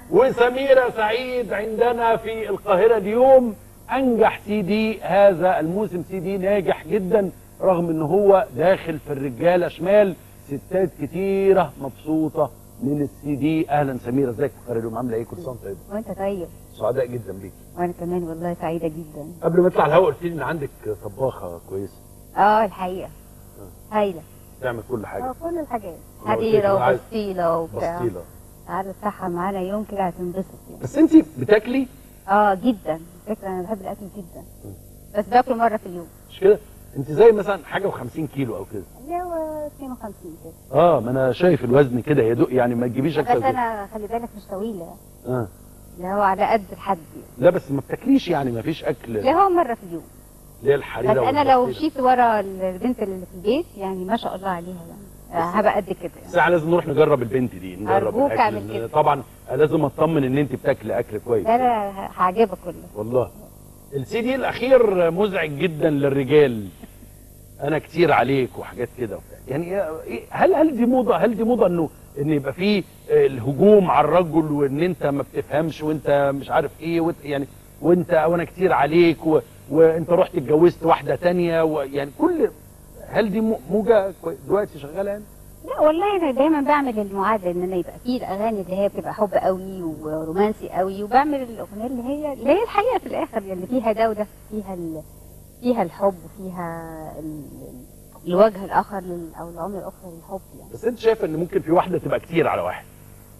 وسميرة سعيد عندنا في القاهرة اليوم أنجح سي دي هذا الموسم سي دي ناجح جدا رغم ان هو داخل في الرجالة شمال ستات كتيرة مبسوطة من السي دي أهلا سميرة ازيك في القاهرة اليوم عاملة ايه كل سنة وأنت طيبة وانت طيب سعداء جدا بيكي وانا كمان والله سعيده جدا قبل ما اطلع الهواء قلت لي ان عندك طباخة كويسة اه الحقيقه هايله تعمل كل حاجة اه كل الحاجات أنا قلت لك حريره أنا عايز- وبسطيله وبتاع بسطيلة تعالى افتحها معانا يوم كده هتنبسط يعني بس انت بتاكلي اه جدا فكره انا بحب الاكل جدا بس باكله مره في اليوم مش كده انت زي مثلا حاجة و50 كيلو او كده اللي هو 52 كده اه ما انا شايف الوزن كده يدق يعني ما تجيبيش بس اكتر كده انا خلي بالك مش طويله اه اللي هو على قد الحد يعني. لا بس ما بتاكليش يعني ما فيش اكل اللي هو مره في اليوم اللي هي بس الحريره انا لو والبسطيلة. مشيت ورا البنت اللي في البيت يعني ما شاء الله عليها يعني آه، هبقى قد كده يعني. ساعة لازم نروح نجرب البنت دي نجرب أرجوك الأكل. اعمل كده. طبعا لازم اطمن ان انت بتاكلي اكل كويس ده انا هعجبك كله والله السي دي الاخير مزعج جدا للرجال انا كتير عليك وحاجات كده وبتاع يعني إيه- هل هل دي موضه هل دي موضه انه ان يبقى فيه آه، الهجوم على الرجل وان انت ما بتفهمش وانت مش عارف ايه وانت يعني وانت وانا كتير عليك و وانت رحت اتجوزت واحده تانية ويعني كل هل دي مو- موجه كوي- دلوقتي شغاله يعني؟ لا والله انا دايما بعمل المعادله ان انا يبقى فيه الاغاني اللي هي بتبقى حب قوي ورومانسي قوي وبعمل الاغنيه اللي هي اللي هي الحقيقه في الاخر اللي فيها ده وده فيها ال... فيها الحب وفيها ال... الوجه الاخر لل... او العمر الاخر للحب يعني بس انت شايف ان ممكن في واحده تبقى كتير على واحد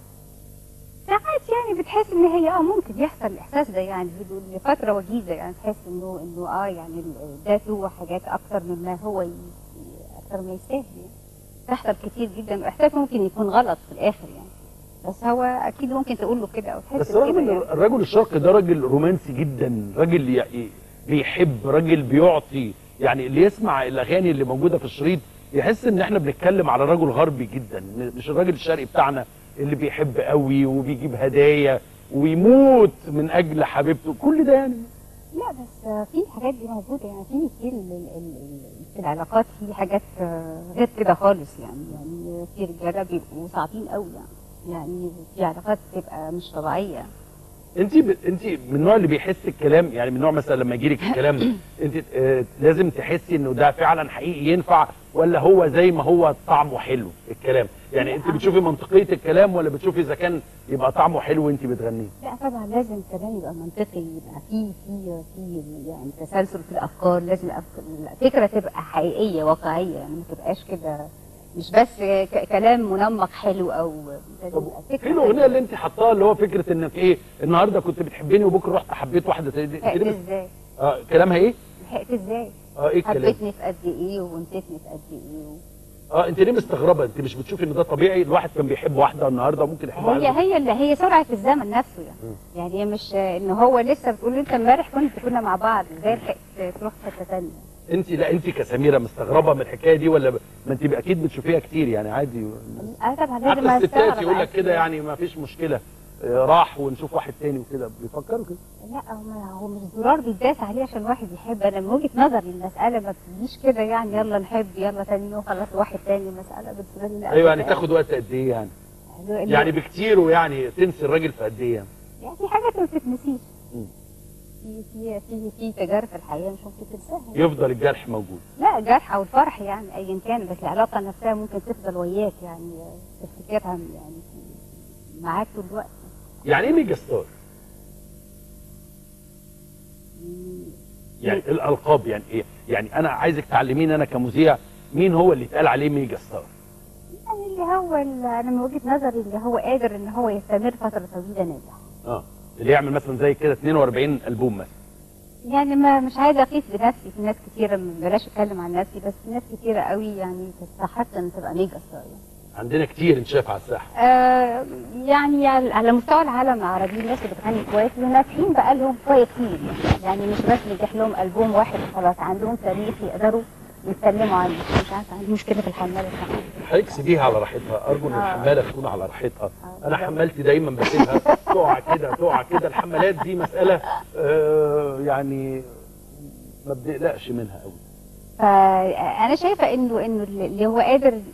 ساعات يعني بتحس ان هي اه ممكن يحصل الاحساس ده يعني بدون- لفتره وجيزه يعني تحس انه انه اه يعني ال- ده له حاجات اكتر مما هو ي... اكتر ما يستاهل يعني تحصل كتير جدا واحساس ممكن يكون غلط في الاخر يعني بس هو اكيد ممكن تقول له كده او تحس بس رغم بكده ان يعني. الرجل الشرقي ده راجل رومانسي جدا راجل يعني بيحب راجل بيعطي يعني اللي يسمع الاغاني اللي موجوده في الشريط يحس ان احنا بنتكلم على رجل غربي جدا مش الراجل الشرقي بتاعنا اللي بيحب قوي وبيجيب هدايا ويموت من اجل حبيبته كل ده يعني لا بس آه، في الحاجات دي موجوده يعني في في ال- ال- ال- في العلاقات في حاجات آه، غير كده خالص يعني يعني في رجاله بيبقوا صعبين قوي يعني يعني في علاقات بتبقى مش طبيعيه انت ب... انت من النوع اللي بيحس الكلام يعني من النوع مثلا لما يجي لك الكلام انت آه لازم تحسي انه ده فعلا حقيقي ينفع ولا هو زي ما هو طعمه حلو الكلام يعني انت بتشوفي منطقيه الكلام ولا بتشوفي اذا كان يبقى طعمه حلو وانت بتغنيه لا طبعا لازم الكلام يبقى منطقي يبقى فيه فيه فيه يعني تسلسل في الافكار لازم الأف- الفكره تبقى حقيقيه واقعيه يعني ما تبقاش كده مش بس ك- كلام منمق حلو او لازم طب يبقى فكرة في الاغنيه اللي انت حطاها اللي هو فكره انك ايه النهارده كنت بتحبني وبكره رحت حبيت واحده تانية. لحقت دي بس- ازاي اه كلامها ايه؟ لحقت ازاي اه ايه الكلام؟ حبيتني في قد ايه وانتتني في قد ايه و... اه انت ليه مستغربه؟ انت مش بتشوفي ان ده طبيعي الواحد كان بيحب واحده النهارده ممكن يحب هي واحده هي اللي هي سرعه الزمن نفسه يعني يعني هي مش ان هو لسه بتقول انت امبارح كنت كنا مع بعض ازاي لحقت تروح في حته ثانيه انت لا انت كسميره مستغربه من الحكايه دي ولا ب... ما انت اكيد بتشوفيها كتير يعني عادي اه طبعا حتى لازم الستات استغرب يقول لك عادي. كده يعني ما فيش مشكله آه، راح ونشوف واحد تاني وكده بيفكروا كده لا هو ما- هو مش زرار بيتداس عليه عشان واحد يحب انا من وجهه نظري المساله ما بتجيش كده يعني يلا نحب يلا تاني يوم خلاص واحد تاني مساله بالنسبه لي ايوه يعني تاخد وقت قد ايه يعني يعني يعني بكتير ويعني تنسي الراجل في قد ايه يعني يعني في حاجات ما بتتنسيش مم. في في في في تجارب في الحياه مش ممكن تنساها يفضل الجرح موجود لا الجرح او الفرح يعني ايا كان بس العلاقه نفسها ممكن تفضل وياك يعني تفتكرها يعني معاك طول الوقت يعني ايه ميجا ستار مم. يعني الالقاب يعني ايه يعني انا عايزك تعلميني انا كمذيع مين هو اللي اتقال عليه ميجا ستار يعني اللي هو ال- انا من وجهه نظري اللي هو قادر ان هو يستمر فتره طويله ناجح اه اللي يعمل مثلا زي كده 42 البوم مثلا يعني ما مش عايزه اقيس بنفسي في ناس كتيره ما بلاش اتكلم عن نفسي بس في ناس كتيره قوي يعني تستحق ان تبقى ميجا ستار يعني. عندنا كتير انت شايف على الساحه آه يعني على على مستوى العالم العربي الناس اللي بتغني كويس وناجحين بقى لهم شويه كتير يعني مش بس نجح لهم البوم واحد خلاص عندهم تاريخ يقدروا يتكلموا عنه مش عارفه عندي مشكله في الحماله بتاعتهم حضرتك سيبيها على راحتها ارجو ان آه. الحماله تكون على راحتها آه، انا بالظبط. حمالتي دايما بسيبها تقع كده تقع كده الحمالات دي مساله آه يعني ما بنقلقش منها قوي فانا شايفه انه انه اللي هو قادر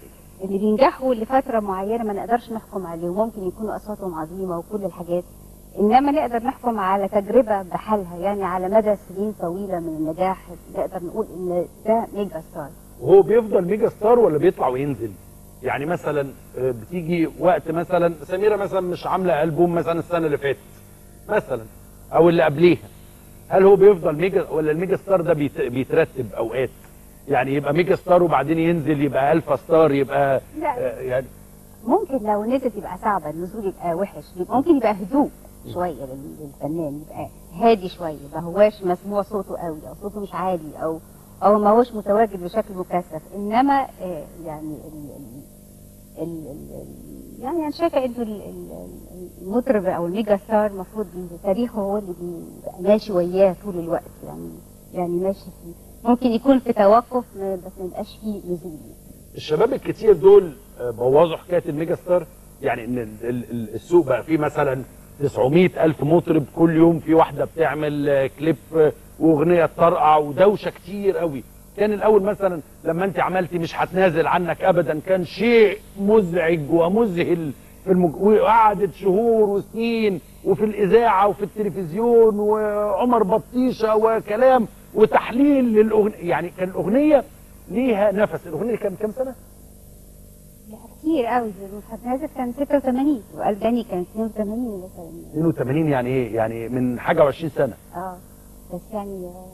اللي بينجحوا لفتره معينه ما نقدرش نحكم عليهم ممكن يكونوا اصواتهم عظيمه وكل الحاجات انما نقدر نحكم على تجربه بحالها يعني على مدى سنين طويله من النجاح نقدر نقول ان ده ميجا ستار وهو بيفضل ميجا ستار ولا بيطلع وينزل يعني مثلا آه، بتيجي وقت مثلا سميره مثلا مش عامله البوم مثلا السنه اللي فاتت مثلا او اللي قبليها هل هو بيفضل ميجا ولا الميجا ستار ده بيت- بيترتب اوقات يعني يبقى ميجا ستار وبعدين ينزل يبقى الفا ستار يبقى لا آه، يعني ممكن لو نزل يبقى صعبة النزول يبقى وحش يبقى ممكن يبقى هدوء شوية لل- للفنان يبقى هادي شوية ما هواش مسموع صوته قوي أو صوته مش عالي أو أو ما هوش متواجد بشكل مكثف إنما آه، يعني ال ال ال ال يعني أنا شايفة إنه ال- ال- ال- المطرب أو الميجا ستار المفروض تاريخه هو اللي بيبقى ماشي وياه طول الوقت يعني يعني ماشي فيه ممكن يكون في توقف ما- بس ما يبقاش فيه نزول الشباب الكتير دول آه، بوظوا حكايه الميجا ستار يعني ان ال- ال- ال- السوق بقى فيه مثلا 900 الف مطرب كل يوم في واحده بتعمل آه، كليب آه، واغنيه ترقع ودوشه كتير قوي كان الاول مثلا لما انت عملتي مش هتنازل عنك ابدا كان شيء مزعج ومذهل في المج... وقعدت شهور وسنين وفي الاذاعه وفي التلفزيون وعمر بطيشه وكلام وتحليل للاغنيه يعني كان الاغنيه ليها نفس الاغنيه كان كام سنه لا كتير قوي نازل كان 86 والباني كان 82 مثلا 82 يعني ايه يعني من حاجه و20 سنه اه بس يعني آه،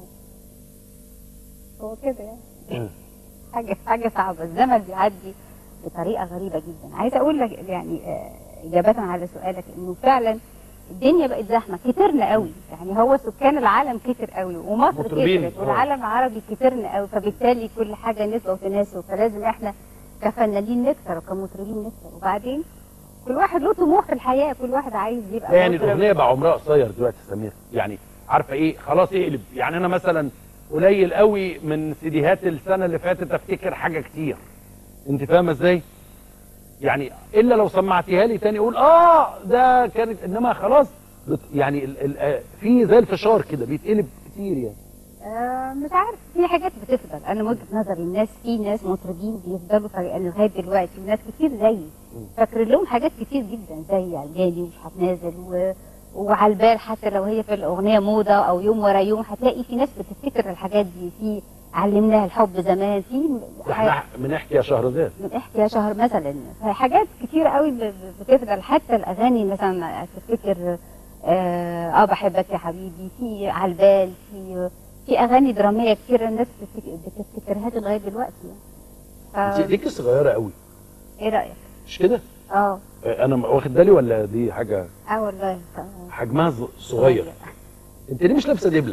هو كده يعني حاجه حاجه صعبه الزمن بيعدي بطريقه غريبه جدا عايزه اقول لك يعني آه، اجابه على سؤالك انه فعلا الدنيا بقت زحمه كترنا قوي يعني هو سكان العالم كتر قوي ومصر مطربين، كترت آه. والعالم العربي كترنا قوي فبالتالي كل حاجه نسبه وتناسب فلازم احنا كفنانين نكتر وكمطربين نكتر وبعدين كل واحد له طموح في الحياه كل واحد عايز يبقى يعني مطرب. الاغنيه بقى عمرها قصير دلوقتي يا سمير يعني عارفه ايه خلاص اقلب يعني انا مثلا قليل قوي من سيديهات السنه اللي فاتت افتكر حاجه كتير انت فاهمه ازاي يعني الا لو سمعتيها لي تاني اقول اه ده كانت انما خلاص بت يعني ال ال آه، في زي الفشار كده بيتقلب كتير يعني آه مش عارف في حاجات بتفضل انا من وجهه نظري الناس في ناس مطربين بيفضلوا فرق لغايه دلوقتي وناس كتير زيي فاكر لهم حاجات كتير جدا زي عالجاني ومش هتنازل و... وعلى البال حتى لو هي في الاغنيه موضه او يوم ورا يوم هتلاقي في ناس بتفتكر الحاجات دي في علمناها الحب زمان في احنا بنحكي يا شهرزاد من احكي يا شهر مثلا حاجات كتير قوي ب- ب- بتفضل حتى الاغاني مثلا تفتكر اه, آه بحبك يا حبيبي في على البال في في اغاني دراميه كتير الناس بتفتك- بتفتكرها لغايه دلوقتي يعني انت ف... ايديك صغيره قوي ايه رايك؟ مش كده اه آه، انا واخد بالي ولا دي حاجه اه والله ف- حجمها ز- صغير انت ليه مش لابسه دبله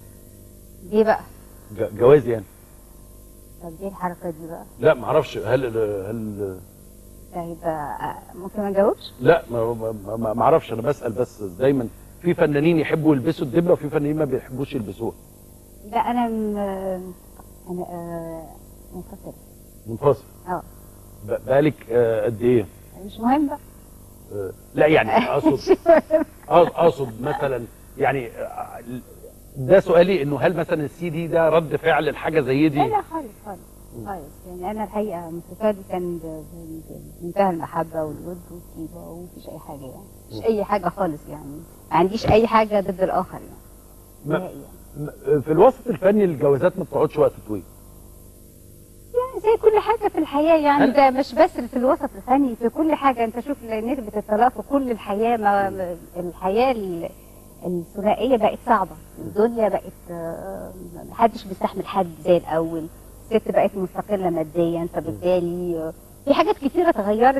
دي بقى ج- جواز يعني طب دي الحركه دي بقى لا ما اعرفش هل هل طيب آه، ممكن ما اجاوبش؟ لا ما ما- ما ما اعرفش انا بسال بس دايما في فنانين يحبوا يلبسوا الدبله وفي فنانين ما بيحبوش يلبسوها لا انا م... انا آه منفصله منفصل اه ب- بقالك آه، قد ايه مش مهم بقى آه، لا يعني اقصد اقصد مثلا يعني آه، ده سؤالي انه هل مثلا السي دي ده رد فعل لحاجه زي لا دي لا خالص خالص خالص يعني انا الحقيقه انفصالي كان ب- ب- بمنتهى المحبه والود والطيبه ومفيش اي حاجه يعني مش اي حاجه خالص يعني ما عنديش اي حاجه ضد الاخر يعني ما- نهائي يعني. م- في الوسط الفني الجوازات ما بتقعدش وقت طويل يعني زي كل حاجه في الحياه يعني هل- ده مش بس في الوسط الفني في كل حاجه انت شوف نسبه الطلاق في كل الحياه ما ما- الحياه ال- الثنائيه بقت صعبه الدنيا بقت آه، محدش بيستحمل حد زي الاول الست بقت مستقله ماديا فبالتالي آه، في حاجات كتيره اتغيرت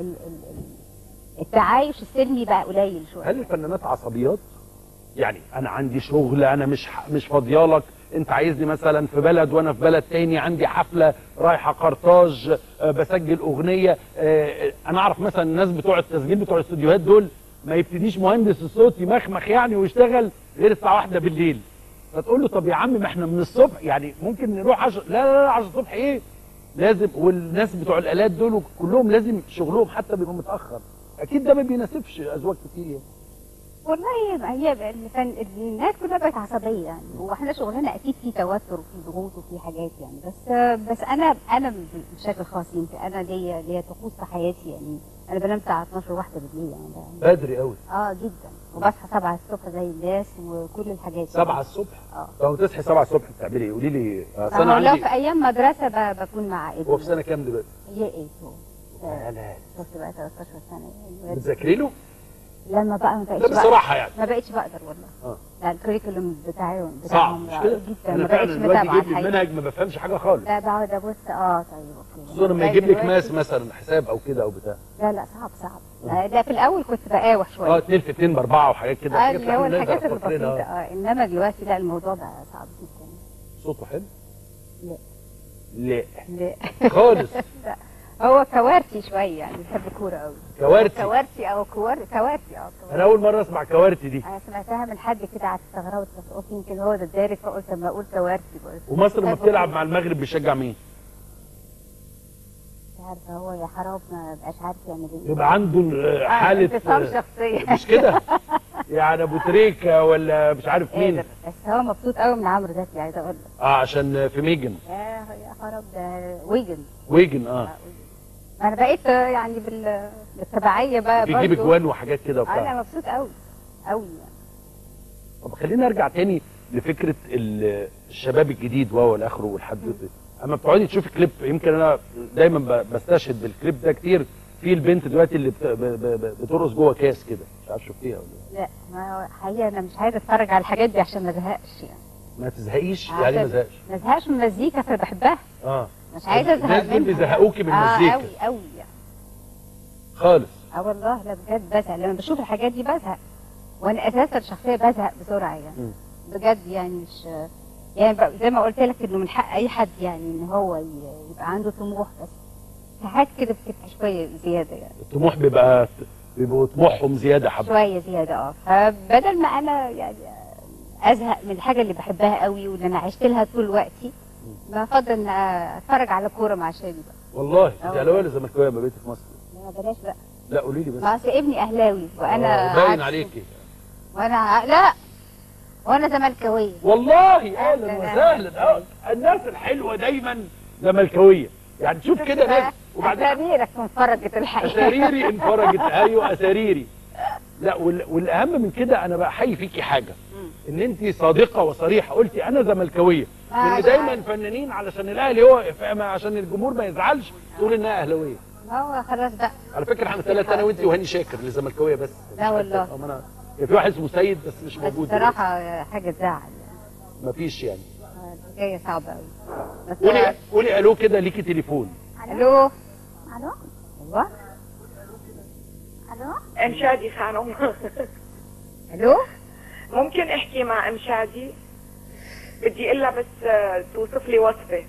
فالتعايش السلمي بقى قليل شويه هل الفنانات عصبيات يعني انا عندي شغل انا مش ح- مش فاضيالك انت عايزني مثلا في بلد وانا في بلد تاني عندي حفله رايحه قرطاج آه، بسجل اغنيه آه، انا اعرف مثلا الناس بتوع التسجيل بتوع الاستوديوهات دول ما يبتديش مهندس الصوت يمخمخ يعني ويشتغل غير الساعه واحدة بالليل فتقول له طب يا عم ما احنا من الصبح يعني ممكن نروح عشر لا لا لا 10 الصبح ايه لازم والناس بتوع الالات دول كلهم لازم شغلهم حتى بيبقى متاخر اكيد ده ما بيناسبش ازواج كتير يعني والله هي الفن الناس كلها بقت عصبيه يعني واحنا شغلنا اكيد في توتر وفي ضغوط وفي حاجات يعني بس بس انا انا بشكل خاص يمكن انا ليا ليا طقوس في حياتي يعني انا بنام الساعه 12 واحده بالليل يعني ده- بدري قوي اه جدا وبصحى 7 الصبح زي الناس وكل الحاجات 7 الصبح اه لو تصحي 7 الصبح بتعملي ايه قولي لي أصل انا أنا لو عندي في ايام مدرسه ب- بكون مع ابني هو في سنه كام دلوقتي؟ هي ايه هو يا لا شفت بقى 13 سنه يعني بتذاكري له؟ لما بقى ما لا بقتش بقى بصراحه يعني ما بقتش بقدر والله اه لا الكوريكولوم بتاعهم صعب بتاعهم مش كده؟ جدا انا ما فعلا بقتش الواد متابعه يجيب لي الحقيقه المنهج ما بفهمش حاجه خالص لا بقعد ابص اه طيب اوكي خصوصا لما لغاية يجيب لك دلوقتي- ماس مثلا حساب او كده او بتاع لا لا صعب صعب آه، لا في الاول كنت بقاوح اه شويه 2 في 2 باربعه وحاجات كده اه حاجات اللي هو إحنا الحاجات نقدر فاكرينها. البسيطه اه انما دلوقتي لا الموضوع بقى صعب جدا صوته حلو؟ لا. لا لا خالص هو كوارتي شويه يعني بيحب الكوره قوي كوارتي كوارتي او كوار كوارتي اه كوارتي. انا اول مره اسمع كوارتي دي انا سمعتها من حد كده قعدت استغربت بس قلت يمكن هو ده الدارج فقلت لما اقول كوارتي قلت ومصر لما بتلعب مع المغرب بيشجع مين؟ مش عارفه هو يا حرام ما بقاش عارف يعمل ايه يبقى عنده آه، آه، حاله انفصام آه، شخصيه مش كده؟ يعني ابو تريكه ولا مش عارف مين قادر بس هو مبسوط قوي من عمرو زكي عايزه اقول لك اه عشان في ميجن يا يا خراب ده ويجن ويجن اه انا بقيت آه، يعني بال... بالتبعيه بقى بيجيب برضو. اجوان وحاجات كده وبتاع انا مبسوط قوي قوي يعني طب خلينا ارجع تاني لفكره ال- الشباب الجديد وهو الاخر والحدوته اما بتقعدي تشوفي كليب يمكن انا دايما ب- بستشهد بالكليب ده كتير في البنت دلوقتي اللي بت- ب- ب- ب- بترقص جوه كاس كده مش عارف شفتيها ولا لا ما هو حقيقه انا مش عايزه اتفرج على الحاجات دي عشان ما ازهقش يعني إيه؟ ما تزهقيش يعني ما عشان- تزهقش ما ازهقش من المزيكا فبحبها اه مش عايزه ازهق الناس دول منها. بيزهقوكي من اه المزيكا. قوي قوي يعني خالص اه والله لا بجد بزهق لما بشوف الحاجات دي بزهق وانا اساسا شخصيه بزهق بسرعه يعني مم. بجد يعني مش يعني بقى زي ما قلت لك انه من حق اي حد يعني ان هو ي- يبقى عنده طموح بس ساعات كده بتبقى شويه زياده يعني الطموح بيبقى بيبقوا طموحهم زياده حبه شويه زياده اه فبدل ما انا يعني ازهق من الحاجه اللي بحبها قوي واللي انا عشت لها طول وقتي بفضل ان اتفرج على كوره مع شادي بقى والله انت آه. اهلاويه ولا زملكاويه لما بقيتي في مصر؟ لا بلاش بقى لا قولي لي بس ما أصل ابني اهلاوي وانا آه، باين عكسه. عليكي وانا ع- لا وانا زملكاويه والله أهلاً، اهلا أهلاً. وسهلا آه، الناس الحلوه دايما زملكاويه يعني تشوف كده ناس وبعدين اساريرك انفرجت الحقيقه اساريري انفرجت ايوه اساريري لا وال- والاهم من كده انا بحيي فيكي حاجه ان انت صادقه وصريحه قلتي انا زملكاويه آه، لان دايما الفنانين علشان الاهلي هو فاهمة عشان الجمهور ما يزعلش تقول انها اهلاويه ما هو خلاص بقى على فكره احنا ثلاثه انا وانت وهاني شاكر اللي زملكاويه بس لا والله. آه، ما انا كان في واحد اسمه سيد بس مش بس موجود بصراحه حاجه تزعل يعني ما فيش يعني آه، الحكايه صعبه قوي بس قولي قولي الو كده ليكي تليفون الو الو ايوه الو ام شادي خانم الو ممكن احكي مع ام شادي بدي الا بس آه، توصف لي وصفه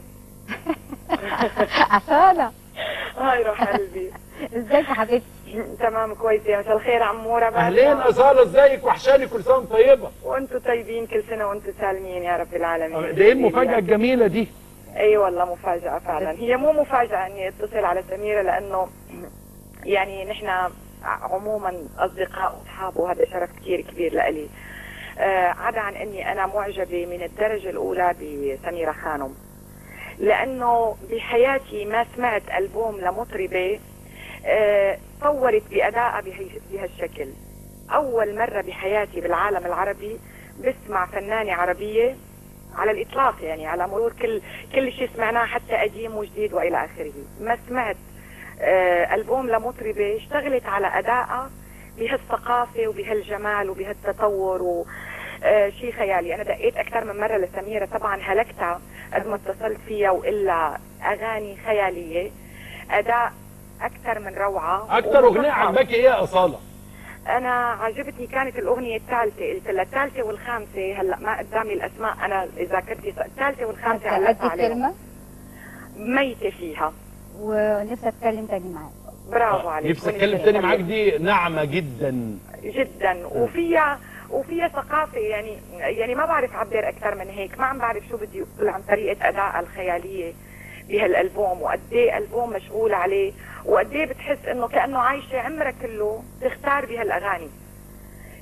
اصاله هاي روح قلبي ازيك يا حبيبتي تمام كويس يا مساء الخير عموره بعد اهلين اصاله ازيك وحشاني كل سنه وانت طيبه وانتم طيبين كل سنه وانتم سالمين يا رب العالمين ده ايه المفاجاه الجميله دي اي والله مفاجاه فعلا هي مو مفاجاه اني اتصل على سميره لانه يعني نحن عموما اصدقاء واصحاب وهذا شرف كثير كبير لإلي آه، عدا عن اني انا معجبه من الدرجه الاولى بسميره خانم لانه بحياتي ما سمعت البوم لمطربه آه، طورت بادائها بهي- بهالشكل اول مره بحياتي بالعالم العربي بسمع فنانه عربيه على الاطلاق يعني على مرور كل كل شيء سمعناه حتى قديم وجديد والى اخره ما سمعت آه، البوم لمطربه اشتغلت على ادائها بهالثقافه وبهالجمال وبهالتطور و آه، شيء خيالي انا دقيت اكثر من مره لسميره طبعا هلكتها قد ما اتصلت فيها والا اغاني خياليه اداء اكثر من روعه اكتر اغنيه ومثقف. عجباكي ايه يا اصاله انا عجبتني كانت الاغنيه الثالثه قلت لها الثالثه والخامسه هلا ما قدامي الاسماء انا ذاكرتي الثالثه والخامسه هلا ادي عليهم كلمه ميته فيها ونفسي اتكلم تاني معاك برافو عليك نفسي اتكلم تاني معاك دي ناعمه جدا جدا وفيها وفيها ثقافة يعني يعني ما بعرف أعبر أكثر من هيك ما عم بعرف شو بدي أقول عن طريقة أدائها الخيالية بهالألبوم وقد ايه ألبوم مشغول عليه وقد ايه بتحس إنه كأنه عايشة عمرها كله تختار بهالأغاني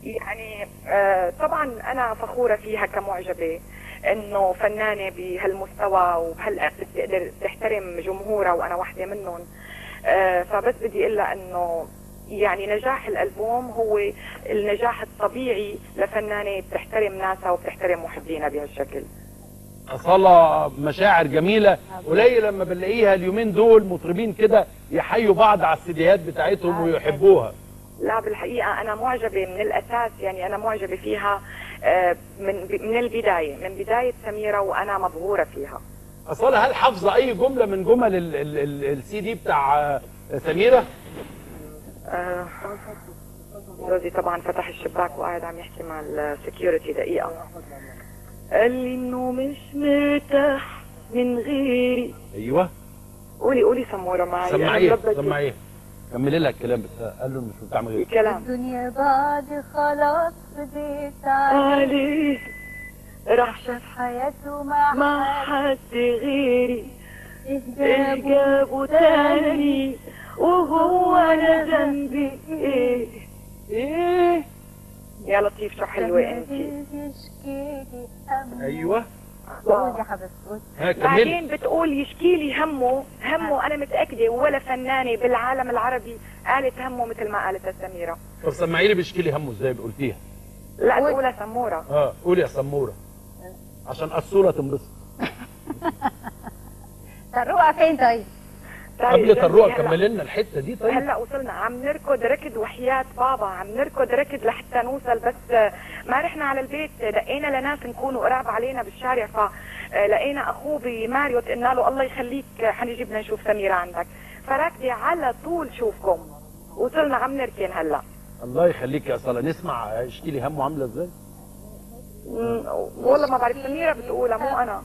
يعني آه، طبعا انا فخوره فيها كمعجبه انه فنانه بهالمستوى وبهالقد بتقدر تحترم جمهورها وانا واحده منهم آه، فبس بدي اقول لها انه يعني نجاح الالبوم هو النجاح الطبيعي لفنانه بتحترم ناسها وبتحترم محبينها بهالشكل أصالة مشاعر جميلة قليل لما بنلاقيها اليومين دول مطربين كده يحيوا بعض على السيديات بتاعتهم ويحبوها لا بالحقيقة أنا معجبة من الأساس يعني أنا معجبة فيها آه، من من البداية من بداية سميرة وأنا مبهورة فيها أصالة هل حافظة أي جملة من جمل ال- ال- ال- السي دي بتاع آه، سميرة؟ آه، جوزي طبعا فتح الشباك وقاعد عم يحكي مع السكيورتي دقيقة قال لي إنه مش مرتاح من غيري أيوه قولي قولي سمورة معي أنا سمعيه ملبسة سمعيه كملي لها الكلام بس قال له مش بتعمل غير الكلام الدنيا بعد خلاص بديت على عليه راح شاف حياته مع مع حد غيري إهجابه إجابه تاني وهو أنا ذنبي إيه إيه يا لطيف شو حلوة أنت يشكيلي همه أيوه قول يا حبيبتي قول. ها كملي بعدين بتقول يشكي لي همه همه أنا متأكدة ولا فنانة بالعالم العربي قالت همه مثل ما قالت سميرة طب سمعي لي بيشكي لي همه ازاي قلتيها لا قول. تقولها سمورة اه قولي يا سموره عشان الصوره تنبسط طروقة فين طيب؟ قبل طروق هلا- كملي لنا الحته دي طيب هلا وصلنا عم نركض ركض وحياة بابا عم نركض ركض لحتى نوصل بس آه، ما رحنا على البيت دقينا لناس نكونوا قراب علينا بالشارع فلقينا اخوه بماريوت قلنا له الله يخليك آه، حنيجي بدنا نشوف سميرة عندك فراكدة على طول شوفكم وصلنا عم نركن هلا الله يخليك يا صلاة نسمع اشكي لي همه عامله ازاي مم، والله ما بعرف سميرة بتقولها مو انا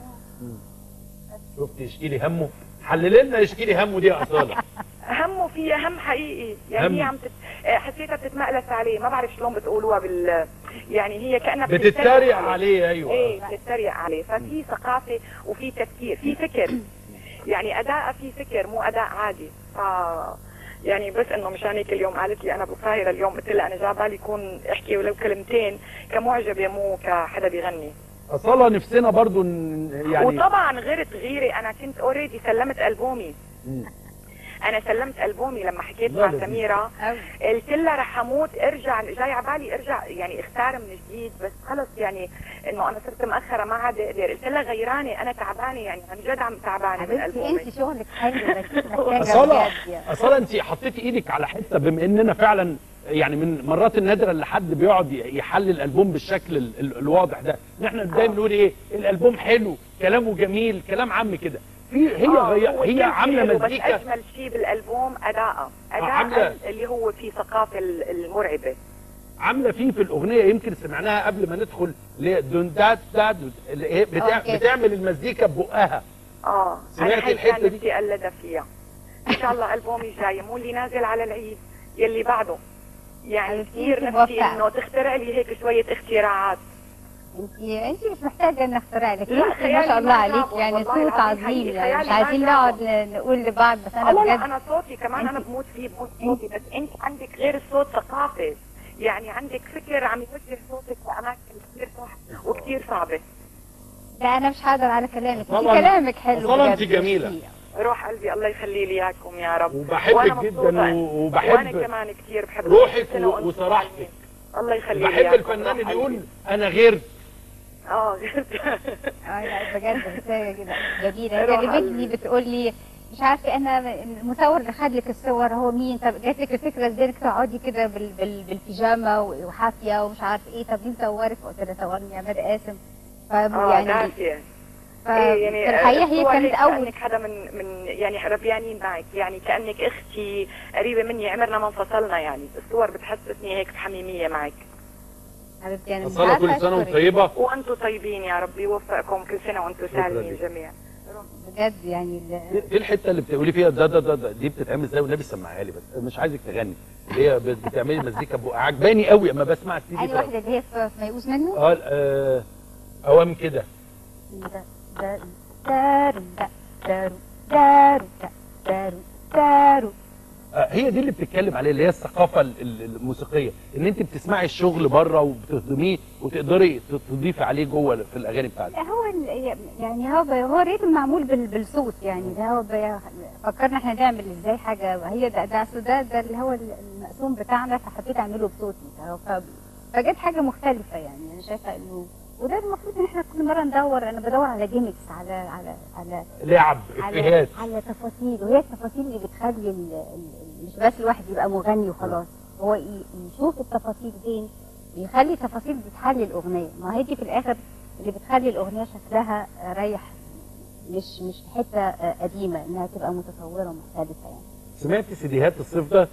شفتي اشكي لي همه حلل لنا اشكي لي همه دي يا اصاله همه فيها هم حقيقي يعني هم. هي عم تت... آه، حسيتها بتتمقلس عليه ما بعرف شلون بتقولوها بال يعني هي كانها بتتريق عليه ايوه ايه بتتريق عليه ففي ثقافه وفي تفكير في فكر يعني اداء في فكر مو اداء عادي ف يعني بس انه مشان هيك اليوم قالت لي انا بالقاهره اليوم قلت لها انا جا بالي يكون احكي ولو كلمتين كمعجبه مو كحدا بيغني اصاله نفسنا برضو ن- يعني وطبعا غيرت غيري انا كنت اوريدي سلمت البومي مم. انا سلمت البومي لما حكيت لا مع لذيذ. سميره أوي. قلت لها رح اموت ارجع جاي على بالي ارجع يعني اختار من جديد بس خلص يعني انه انا صرت مأخرة ما عاد اقدر قلت لها غيراني انا تعبانه يعني عن جد عم تعبانه من حبيبتي البومي انت شغلك حلو بس محتاجة اصاله بجد يعني. اصاله انت حطيتي ايدك على حته بما اننا فعلا يعني من المرات النادره اللي حد بيقعد ي- يحلل الالبوم بالشكل ال- ال- الواضح ده ان احنا دايما نقول ايه الالبوم حلو كلامه جميل كلام عام كده في هي آه، غي... هو هي كل عامله شيء حلو، مزيكا بس اجمل شيء بالالبوم اداءه اداء عاملة- اللي هو فيه ثقافه ال- المرعبه عامله فيه في الاغنيه يمكن سمعناها قبل ما ندخل اللي هي دون دات دات اللي هي بتع... أوكي. بتعمل المزيكا ببقها اه سمعتي انا هي الحتة كان دي؟ نفسي اقلدها فيها ان شاء الله البومي الجاي مو اللي نازل على العيد يلي بعده يعني حبيبتي، كثير انت نفسي موفقة. انه تخترع لي هيك شويه اختراعات انت انت مش محتاجه ان اخترع لك لا، انت ما خيالي شاء الله ما عليك جابه، يعني والله صوت العظيم عظيم حقيقي يعني مش خيالي ما عايزين جابه. نقعد ن- نقول لبعض بس انا لا لا بجد انا صوتي كمان انا بموت فيه بموت صوتي بس انت عندك غير الصوت ثقافه يعني عندك فكر عم يوجه صوتك لاماكن كثير صح وكثير صعبه لا انا مش هقدر على كلامك انت طبعاً. كلامك حلو طبعاً بجد. انت جميلة. روح قلبي الله يخلي لي اياكم يا رب وبحبك وأنا جدا مبسوطة. و- وانا وبحب كمان كثير بحب روحك سنة و- وأنتم وصراحتك. طيبين. الله يخلي لي بحب إياكم. الفنان روح اللي يقول قلبي. انا غير اه اه لا بجد رسالة كده جميلة روح هي اللي قلبي. بتجي بتقول لي مش عارفة انا المصور اللي خد لك الصور هو مين طب جات لك الفكرة ازاي انك تقعدي كده بال بال بالبيجامة وحافية ومش عارف ايه طب مين صورك قلت لها صورني عماد قاسم ف اه يعني دافية ف- إيه يعني في الحقيقة هي الصور كانت هيك اول كانك حدا من من يعني ربيانين معك يعني كانك اختي قريبه مني عمرنا ما انفصلنا يعني الصور بتحسسني هيك بحميميه معك حبيبتي انا مش اصاله عارفة كل سنه وانت أشكرك. طيبه وانتم طيبين يا رب يوفقكم كل سنه وانتم شكراً سالمين لك. جميعا بجد يعني ال- ايه الحته اللي بتقولي فيها ده ده ده, ده دي بتتعمل ازاي والنبي سمعها لي بس مش عايزك تغني اللي هي بت- بتعملي مزيكا بقى عجباني قوي اما بسمع السي انهي دي واحدة اللي هي في في ميؤوس منه اه آه، اوام كده ده- ده- دارو دا- دارو دارو دا- دارو دارو آه، هي دي اللي بتتكلم عليها اللي هي الثقافه ال- ال- الموسيقيه ان انت بتسمعي الشغل بره وبتهضميه وتقدري ت- تضيفي عليه جوه في الاغاني بتاعتك لا هو ال- يعني هو ب- هو الريتم معمول بال- بالصوت يعني ده هو ب- فكرنا احنا نعمل ازاي حاجه هي ده ده أصل ده, ده اللي هو المقسوم بتاعنا فحبيت اعمله بصوتي فهو- ف- فجت حاجه مختلفه يعني انا شايفه انه وده المفروض ان احنا كل مره ندور انا بدور على جيمكس على على على لعب على افيهات على تفاصيل وهي التفاصيل اللي بتخلي ال- ال- مش بس الواحد يبقى مغني وخلاص هو ي- يشوف التفاصيل فين بيخلي تفاصيل بتحلي الاغنيه ما هي دي في الاخر اللي بتخلي الاغنيه شكلها رايح مش مش في حته آه، قديمه انها تبقى متطوره ومختلفه يعني سمعتي سيديهات الصيف ده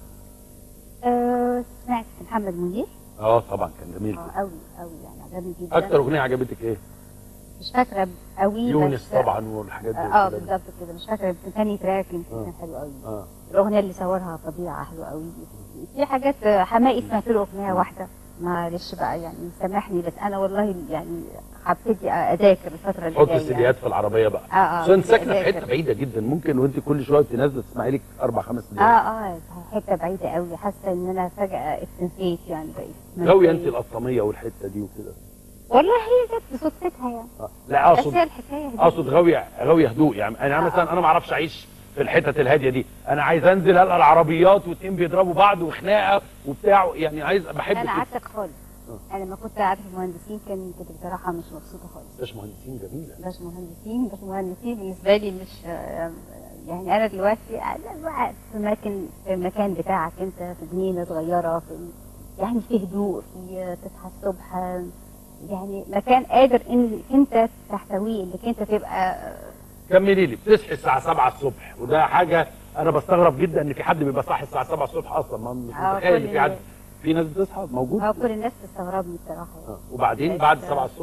أه سمعت محمد منير اه طبعا كان جميل اه قوي قوي يعني عجبني جدا اكتر اغنيه عجبتك ايه مش فاكره قوي يونس بس طبعا والحاجات دي اه كده. بالظبط كده مش فاكره يمكن تاني تراك يمكن آه. كان حلو قوي اه الاغنيه اللي صورها فظيعه حلوه قوي في حاجات آه، حماقي سمعت له اغنيه واحده معلش بقى يعني سامحني بس انا والله يعني هبتدي اذاكر الفتره اللي حط جايه السيديات في العربيه بقى اه اه عشان ساكنه في أذاكر. حته بعيده جدا ممكن وانت كل شويه تنزل تسمعي لك اربع خمس اه سيديات اه حته بعيده قوي حاسه ان انا فجاه اتنسيت يعني بقيت غاويه انت القطاميه والحته دي وكده والله هي جت بصدفتها يعني آه. لا بس اقصد هي الحكايه دي. اقصد غاويه غاويه هدوء يعني انا آه. مثلا انا ما اعرفش اعيش في الحتت الهاديه دي انا عايز انزل القى العربيات واتنين بيضربوا بعض وخناقه وبتاع يعني عايز بحب انا كده عكسك خالص انا لما كنت قاعده في المهندسين كان كنت بصراحه مش مبسوطه خالص باش مهندسين جميله باش مهندسين باش مهندسين بالنسبه لي مش آه، يعني انا دلوقتي أنا بقى في مكان في المكان بتاعك انت في جنينه صغيره في يعني في هدوء في آه، تصحى الصبح آه، يعني مكان قادر ان انت تحتويه انك انت تبقى آه، كملي لي بتصحي الساعه 7 الصبح وده حاجه انا بستغرب جدا ان في حد بيبقى صاحي الساعه 7 الصبح اصلا ما مش آه، متخيل ان كل في حد الناس. في ناس بتصحى موجود هو كل الناس تستغربني بصراحه يعني. آه. وبعدين بس- بعد 7 الصبح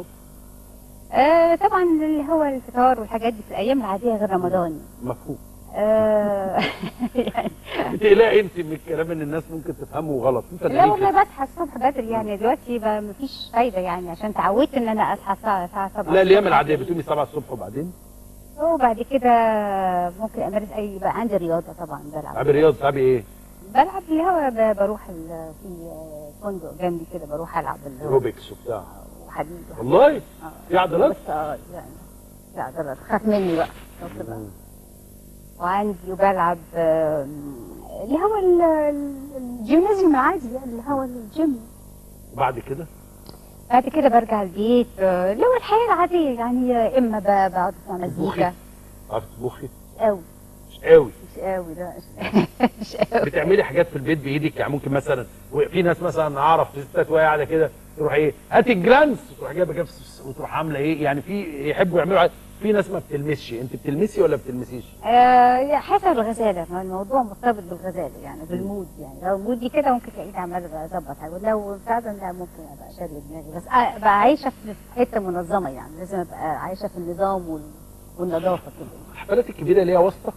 آه طبعا اللي هو الفطار والحاجات دي في الايام العاديه غير رمضان مفهوم آه يعني بتقلقي انت من الكلام ان الناس ممكن تفهمه غلط في لا فنانين والله كده. بصحى الصبح بدري يعني دلوقتي بقى مفيش فايده يعني عشان تعودت ان انا اصحى الساعه الساعه 7 لا الايام العاديه بتقومي 7 الصبح وبعدين وبعد كده ممكن امارس اي بقى عندي رياضه طبعا بلعب تلعبي رياضه تلعبي ايه؟ بلعب اللي هو ب- بروح ال- في فندق جنبي كده بروح العب اللي هو ايروبكس وبتاع وحديد وحديد. والله آه. في عضلات؟ بس اه يعني في عضلات خاف مني بقى شفت بقى. وعندي وبلعب آم، اللي هو ال- ال- الجيمنازيوم العادي يعني اللي هو الجيم وبعد كده بعد كده برجع البيت آه، اللي هو الحياه العاديه يعني آه، اما ب- بقعد اسمع تطبخي؟ مزيكا عارفه تطبخي؟ مش قوي مش قوي مش قوي لا مش- مش قوي بتعملي حاجات في البيت بايدك يعني ممكن مثلا في ناس مثلا اعرف ستات وهي قاعده كده تروح ايه هاتي الجرانس تروح جايبه جبس وتروح عامله ايه يعني في يحبوا يعملوا حاجة. في ناس ما بتلمسش انت بتلمسي ولا بتلمسيش؟ آه حسب الغزاله ما الموضوع مرتبط بالغزاله يعني بالمود يعني لو مودي كده ممكن تلاقيني عماله بظبط حاجه ولو فعلا لا ممكن ابقى شادة دماغي بس آه، ابقى عايشه في حته منظمه يعني لازم ابقى عايشه في النظام وال... والنظافه كده الحفلات الكبيره ليها واسطه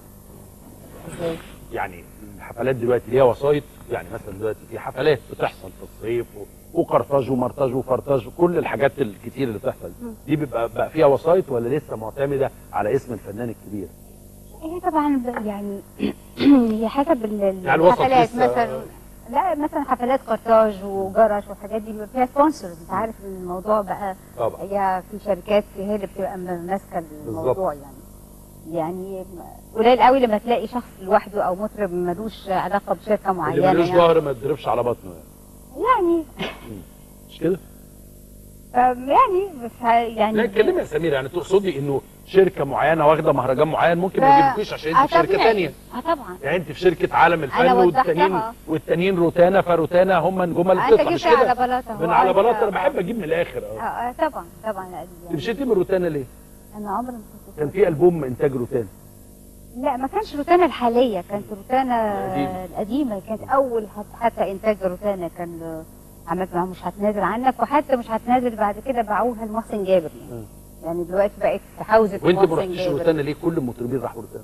ازاي يعني الحفلات دلوقتي ليها وسايط يعني مثلا دلوقتي في حفلات بتحصل في الصيف و- وقرطاج ومرطاج وفرطاج وكل الحاجات الكتير اللي بتحصل دي بيبقى بقى فيها وسايط ولا لسه معتمده على اسم الفنان الكبير؟ هي طبعا ب- يعني هي حسب ال- ال- يعني الوسط الحفلات لسه- مثلا لا مثلا حفلات قرطاج وجرش والحاجات دي بيبقى فيها سبونسرز انت عارف إن الموضوع بقى طبعا هي في شركات هي اللي بتبقى م- ماسكه الموضوع بالظبط. يعني يعني قليل قوي لما تلاقي شخص لوحده او مطرب ملوش علاقه بشركه اللي معينه ملوش يعني, ظهر ما يتضربش على بطنه يعني يعني مش كده؟ آم، يعني بس ه- يعني لا اتكلمي يا سمير يعني تقصدي انه شركه معينه واخده مهرجان معين ممكن ما ف- يجيبكيش عشان انت في آه شركه طبيعي. ثانيه اه طبعا يعني انت في شركه عالم الفن أنا والتانيين وضحتها. والتانيين روتانا فروتانا هم نجوم اللي انت بتطلع مش جبت على كده؟ بلاطه من هو على أنت- بلاطه انا بحب اجيب من الاخر اه اه آه، طبعا طبعا يعني مشيتي من روتانا ليه؟ انا عمري ما كنت كان في البوم انتاج روتانا لا ما كانش روتانا الحاليه كانت روتانا القديمة. القديمه كانت اول حت- حتى انتاج روتانا كان آه، عملت معاهم مش هتنازل عنك وحتى مش هتنازل بعد كده باعوها لمحسن جابر يعني, مم. يعني دلوقتي بقت في حوزه وانت ما محسن رحتيش جابر. روتانا ليه؟ كل المطربين راحوا روتانا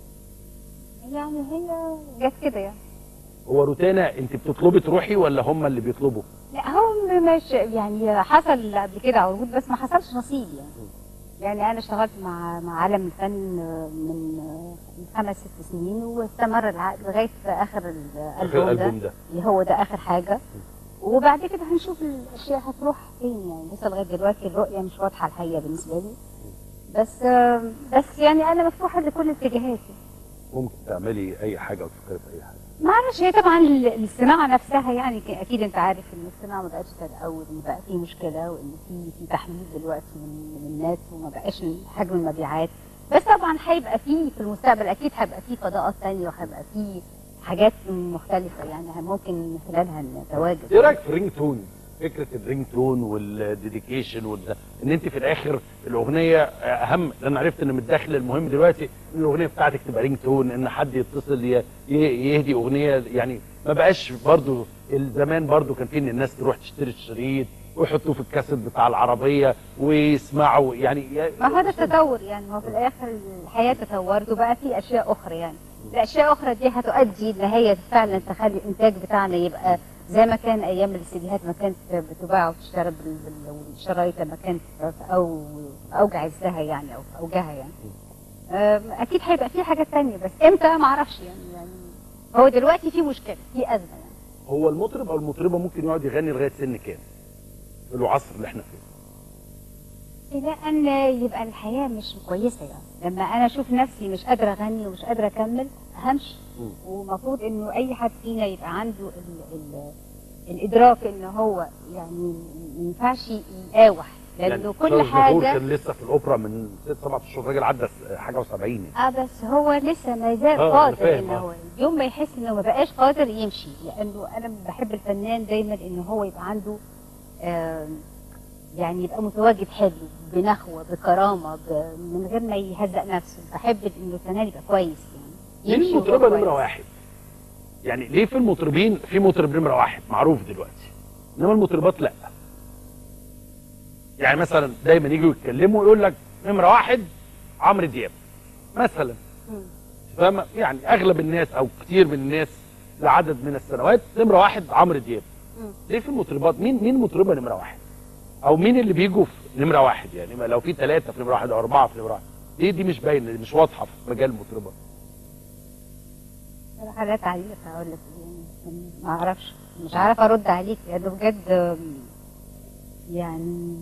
يعني هي جت كده يعني هو روتانا انت بتطلبي تروحي ولا هم اللي بيطلبوا؟ لا هو مش يعني حصل قبل كده عروض بس ما حصلش نصيب يعني يعني انا اشتغلت مع مع عالم الفن من من خمس ست سنين واستمر العقد لغايه اخر اخر الالبوم ده الالبوم ده اللي هو ده اخر حاجه وبعد كده هنشوف الاشياء هتروح فين يعني لسه لغايه دلوقتي الرؤيه مش واضحه الحقيقه بالنسبه لي بس بس يعني انا مفتوحه لكل الاتجاهات ممكن تعملي اي حاجه وتفكري في اي حاجه ما اعرفش هي طبعا ال- الصناعه نفسها يعني ك- اكيد انت عارف ان الصناعه ما بقتش زي الاول ان بقى في مشكله وان في في تحميل دلوقتي من من الناس وما بقاش حجم المبيعات بس طبعا هيبقى في في المستقبل اكيد هيبقى في فضاءات تانية وهيبقى في حاجات مختلفه يعني ممكن من خلالها نتواجد ايه رايك في الرينج تون فكره الرينج تون والديديكيشن وال ان انت في الاخر الاغنيه اهم لان عرفت ان من الداخل المهم دلوقتي ان الاغنيه بتاعتك تبقى رينج تون ان حد يتصل ي- ي- يهدي اغنيه يعني ما بقاش برضو الزمان برضو كان في ان الناس تروح تشتري الشريط ويحطوه في الكاسيت بتاع العربيه ويسمعوا يعني ما هو ده التطور يعني ما هو في الاخر الحياه تطورت وبقى في اشياء اخرى يعني الاشياء اخرى دي هتؤدي ان هي فعلا تخلي الانتاج بتاعنا يبقى زي ما كان ايام السيديهات ما كانت بتباع وتشترى بال- بال- والشرايط لما كانت في او في اوج عزها يعني او في اوجها يعني أم، اكيد هيبقى في حاجات تانية بس امتى ما اعرفش يعني يعني هو دلوقتي في مشكله في ازمه يعني هو المطرب او المطربه ممكن يقعد يغني لغايه سن كام في العصر اللي احنا فيه الى ان يبقى الحياه مش كويسه يعني لما انا اشوف نفسي مش قادره اغني ومش قادره اكمل همشي مم. ومفروض انه اي حد فينا يبقى عنده ال ال الادراك ان هو يعني ما ينفعش يقاوح لانه كل شارلز دافور حاجه كان لسه في الاوبرا من ست سبع اشهر الراجل عدى س- حاجه و70 يعني اه بس هو لسه ما زال آه، أنا قادر فاهم، ان آه. هو يوم ما يحس انه ما بقاش قادر يمشي لانه انا بحب الفنان دايما ان هو يبقى عنده آم، يعني يبقى متواجد حلو بنخوه بكرامه ب- من غير ما يهزق نفسه بحب انه الفنان يبقى كويس يعني مين وهو المطربه كويس. نمره واحد؟ يعني ليه في المطربين في مطرب نمره واحد معروف دلوقتي انما المطربات لا يعني مثلا دايما يجوا يتكلموا يقول لك نمره واحد عمرو دياب مثلا مم. فاهمه يعني اغلب الناس او كتير من الناس لعدد من السنوات نمره واحد عمرو دياب مم. ليه في المطربات مين مين مطربه نمره واحد او مين اللي بيجوا في نمره واحد يعني ما لو في ثلاثه في نمره واحد او اربعه في نمره واحد دي دي مش باينه دي مش واضحه في مجال المطربات صراحة لا تعليق هقول لك يعني ما اعرفش مش عارفه ارد عليك لانه بجد آم، يعني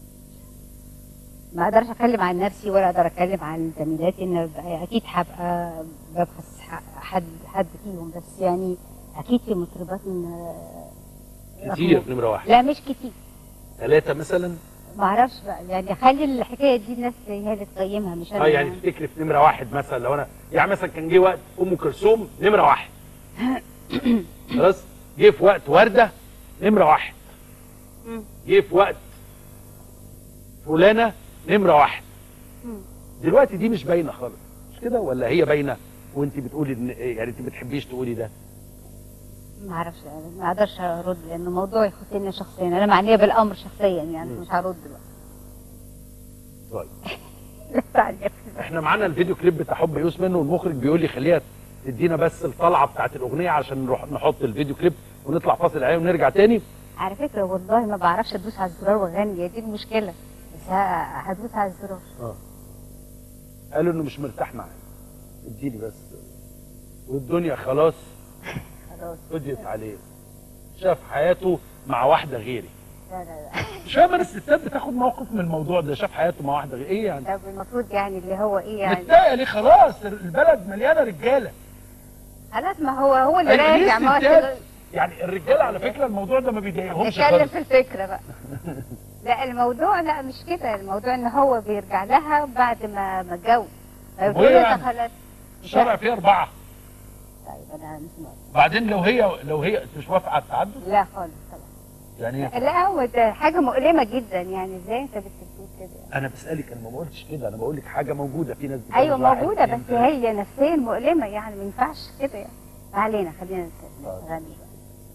ما اقدرش اتكلم عن نفسي ولا اقدر اتكلم عن زميلاتي ان اكيد هبقى ببحث ح- حد حد فيهم بس يعني اكيد في مطربات من كتير نمره واحد لا مش كتير ثلاثه مثلا ما اعرفش بقى يعني خلي الحكايه دي الناس هي اللي تقيمها مش انا اه يعني تفتكري في نمره واحد مثلا لو انا يعني مثلا كان جه وقت ام كلثوم نمره واحد خلاص جه في وقت ورده نمره واحد مم. جه في وقت فلانه نمره واحد مم. دلوقتي دي مش باينه خالص مش كده ولا هي باينه وانت بتقولي ان يعني انت بتحبيش تقولي ده ما اعرفش يعني ما اقدرش ارد لانه موضوع يخصني شخصيا انا معنيه بالامر شخصيا يعني مم. مش هرد دلوقتي طيب لا تعليق. احنا معانا الفيديو كليب بتاع حب يوسمن والمخرج بيقول لي خليها تدينا بس الطلعه بتاعت الاغنيه عشان نروح نحط الفيديو كليب ونطلع فاصل عليه ونرجع تاني على فكره والله ما بعرفش ادوس على الزرار واغني هي دي المشكله بس ه- هدوس على الزرار قالوا انه مش مرتاح معايا اديني بس والدنيا خلاص خلاص فضيت عليه شاف حياته مع واحده غيري لا لا لا مش فاهم انا الستات بتاخد موقف من الموضوع ده شاف حياته مع واحده غيري ايه يعني طب المفروض يعني اللي هو ايه يعني متضايقه ليه خلاص البلد مليانه رجاله خلاص ما هو هو اللي أيوة، ليه راجع ما هو الستات؟ الشغل- يعني الرجاله على فكره الموضوع ده ما بيضايقهمش نتكلم خالص في الفكره بقى لا الموضوع لا مش كده الموضوع ان هو بيرجع لها بعد ما ما اتجوز فبتقول وهي له يعني- انت خلاص الشرع فيه اربعه طيب انا مش موافقه بعدين لو هي لو هي أنت مش موافقه على التعدد لا خالص طبعا يعني لا هو ده حاجه مؤلمه جدا يعني ازاي انت بتقول كده يعني. انا بسالك انا ما قلتش كده انا بقول لك حاجه موجوده في ناس بتعمل ايوه واحد، موجوده اتنين، بس تلاته. هي نفسيا مؤلمه يعني ما ينفعش كده يعني ما علينا خلينا نغني بقى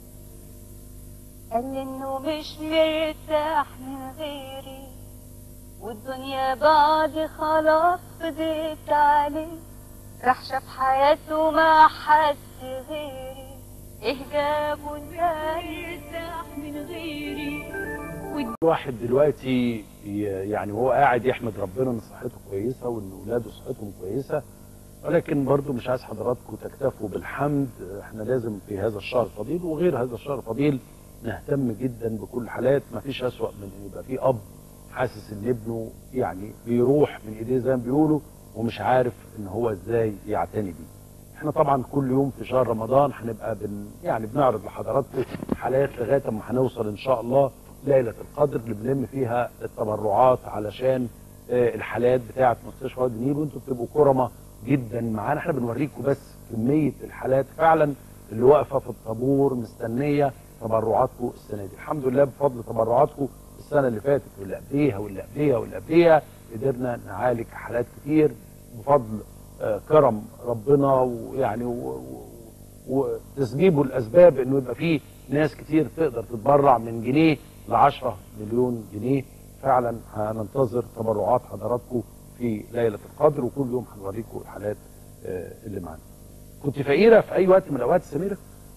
قال لي انه مش مرتاح من غيري والدنيا بعد خلاص فضيت عليه راح شاف حياته مع حد غيري ايه جابه انه يرتاح من غيري الواحد دلوقتي ي- يعني وهو قاعد يحمد ربنا ان صحته كويسه وان اولاده صحتهم كويسه ولكن برضو مش عايز حضراتكم تكتفوا بالحمد احنا لازم في هذا الشهر الفضيل وغير هذا الشهر الفضيل نهتم جدا بكل الحالات ما فيش اسوأ من ان يبقى في اب حاسس ان ابنه يعني بيروح من ايديه زي ما بيقولوا ومش عارف ان هو ازاي يعتني بيه احنا طبعا كل يوم في شهر رمضان هنبقى بن يعني بنعرض لحضراتكم حالات لغايه اما هنوصل ان شاء الله ليله القدر اللي بنلم فيها التبرعات علشان آه، الحالات بتاعه مستشفى وادي النيل وانتم بتبقوا كرمه جدا معانا احنا بنوريكم بس كميه الحالات فعلا اللي واقفه في الطابور مستنيه تبرعاتكم السنه دي الحمد لله بفضل تبرعاتكم السنه اللي فاتت واللي قبليها واللي قبليها واللي قبليها قدرنا نعالج حالات كتير بفضل آه، كرم ربنا ويعني و- و- وتسبيبه الاسباب انه يبقى فيه ناس كتير تقدر تتبرع من جنيه ل 10 مليون جنيه فعلا هننتظر تبرعات حضراتكم في ليله القدر وكل يوم هنوريكم الحالات آه، اللي معانا. كنت فقيره في اي وقت من الاوقات سميره؟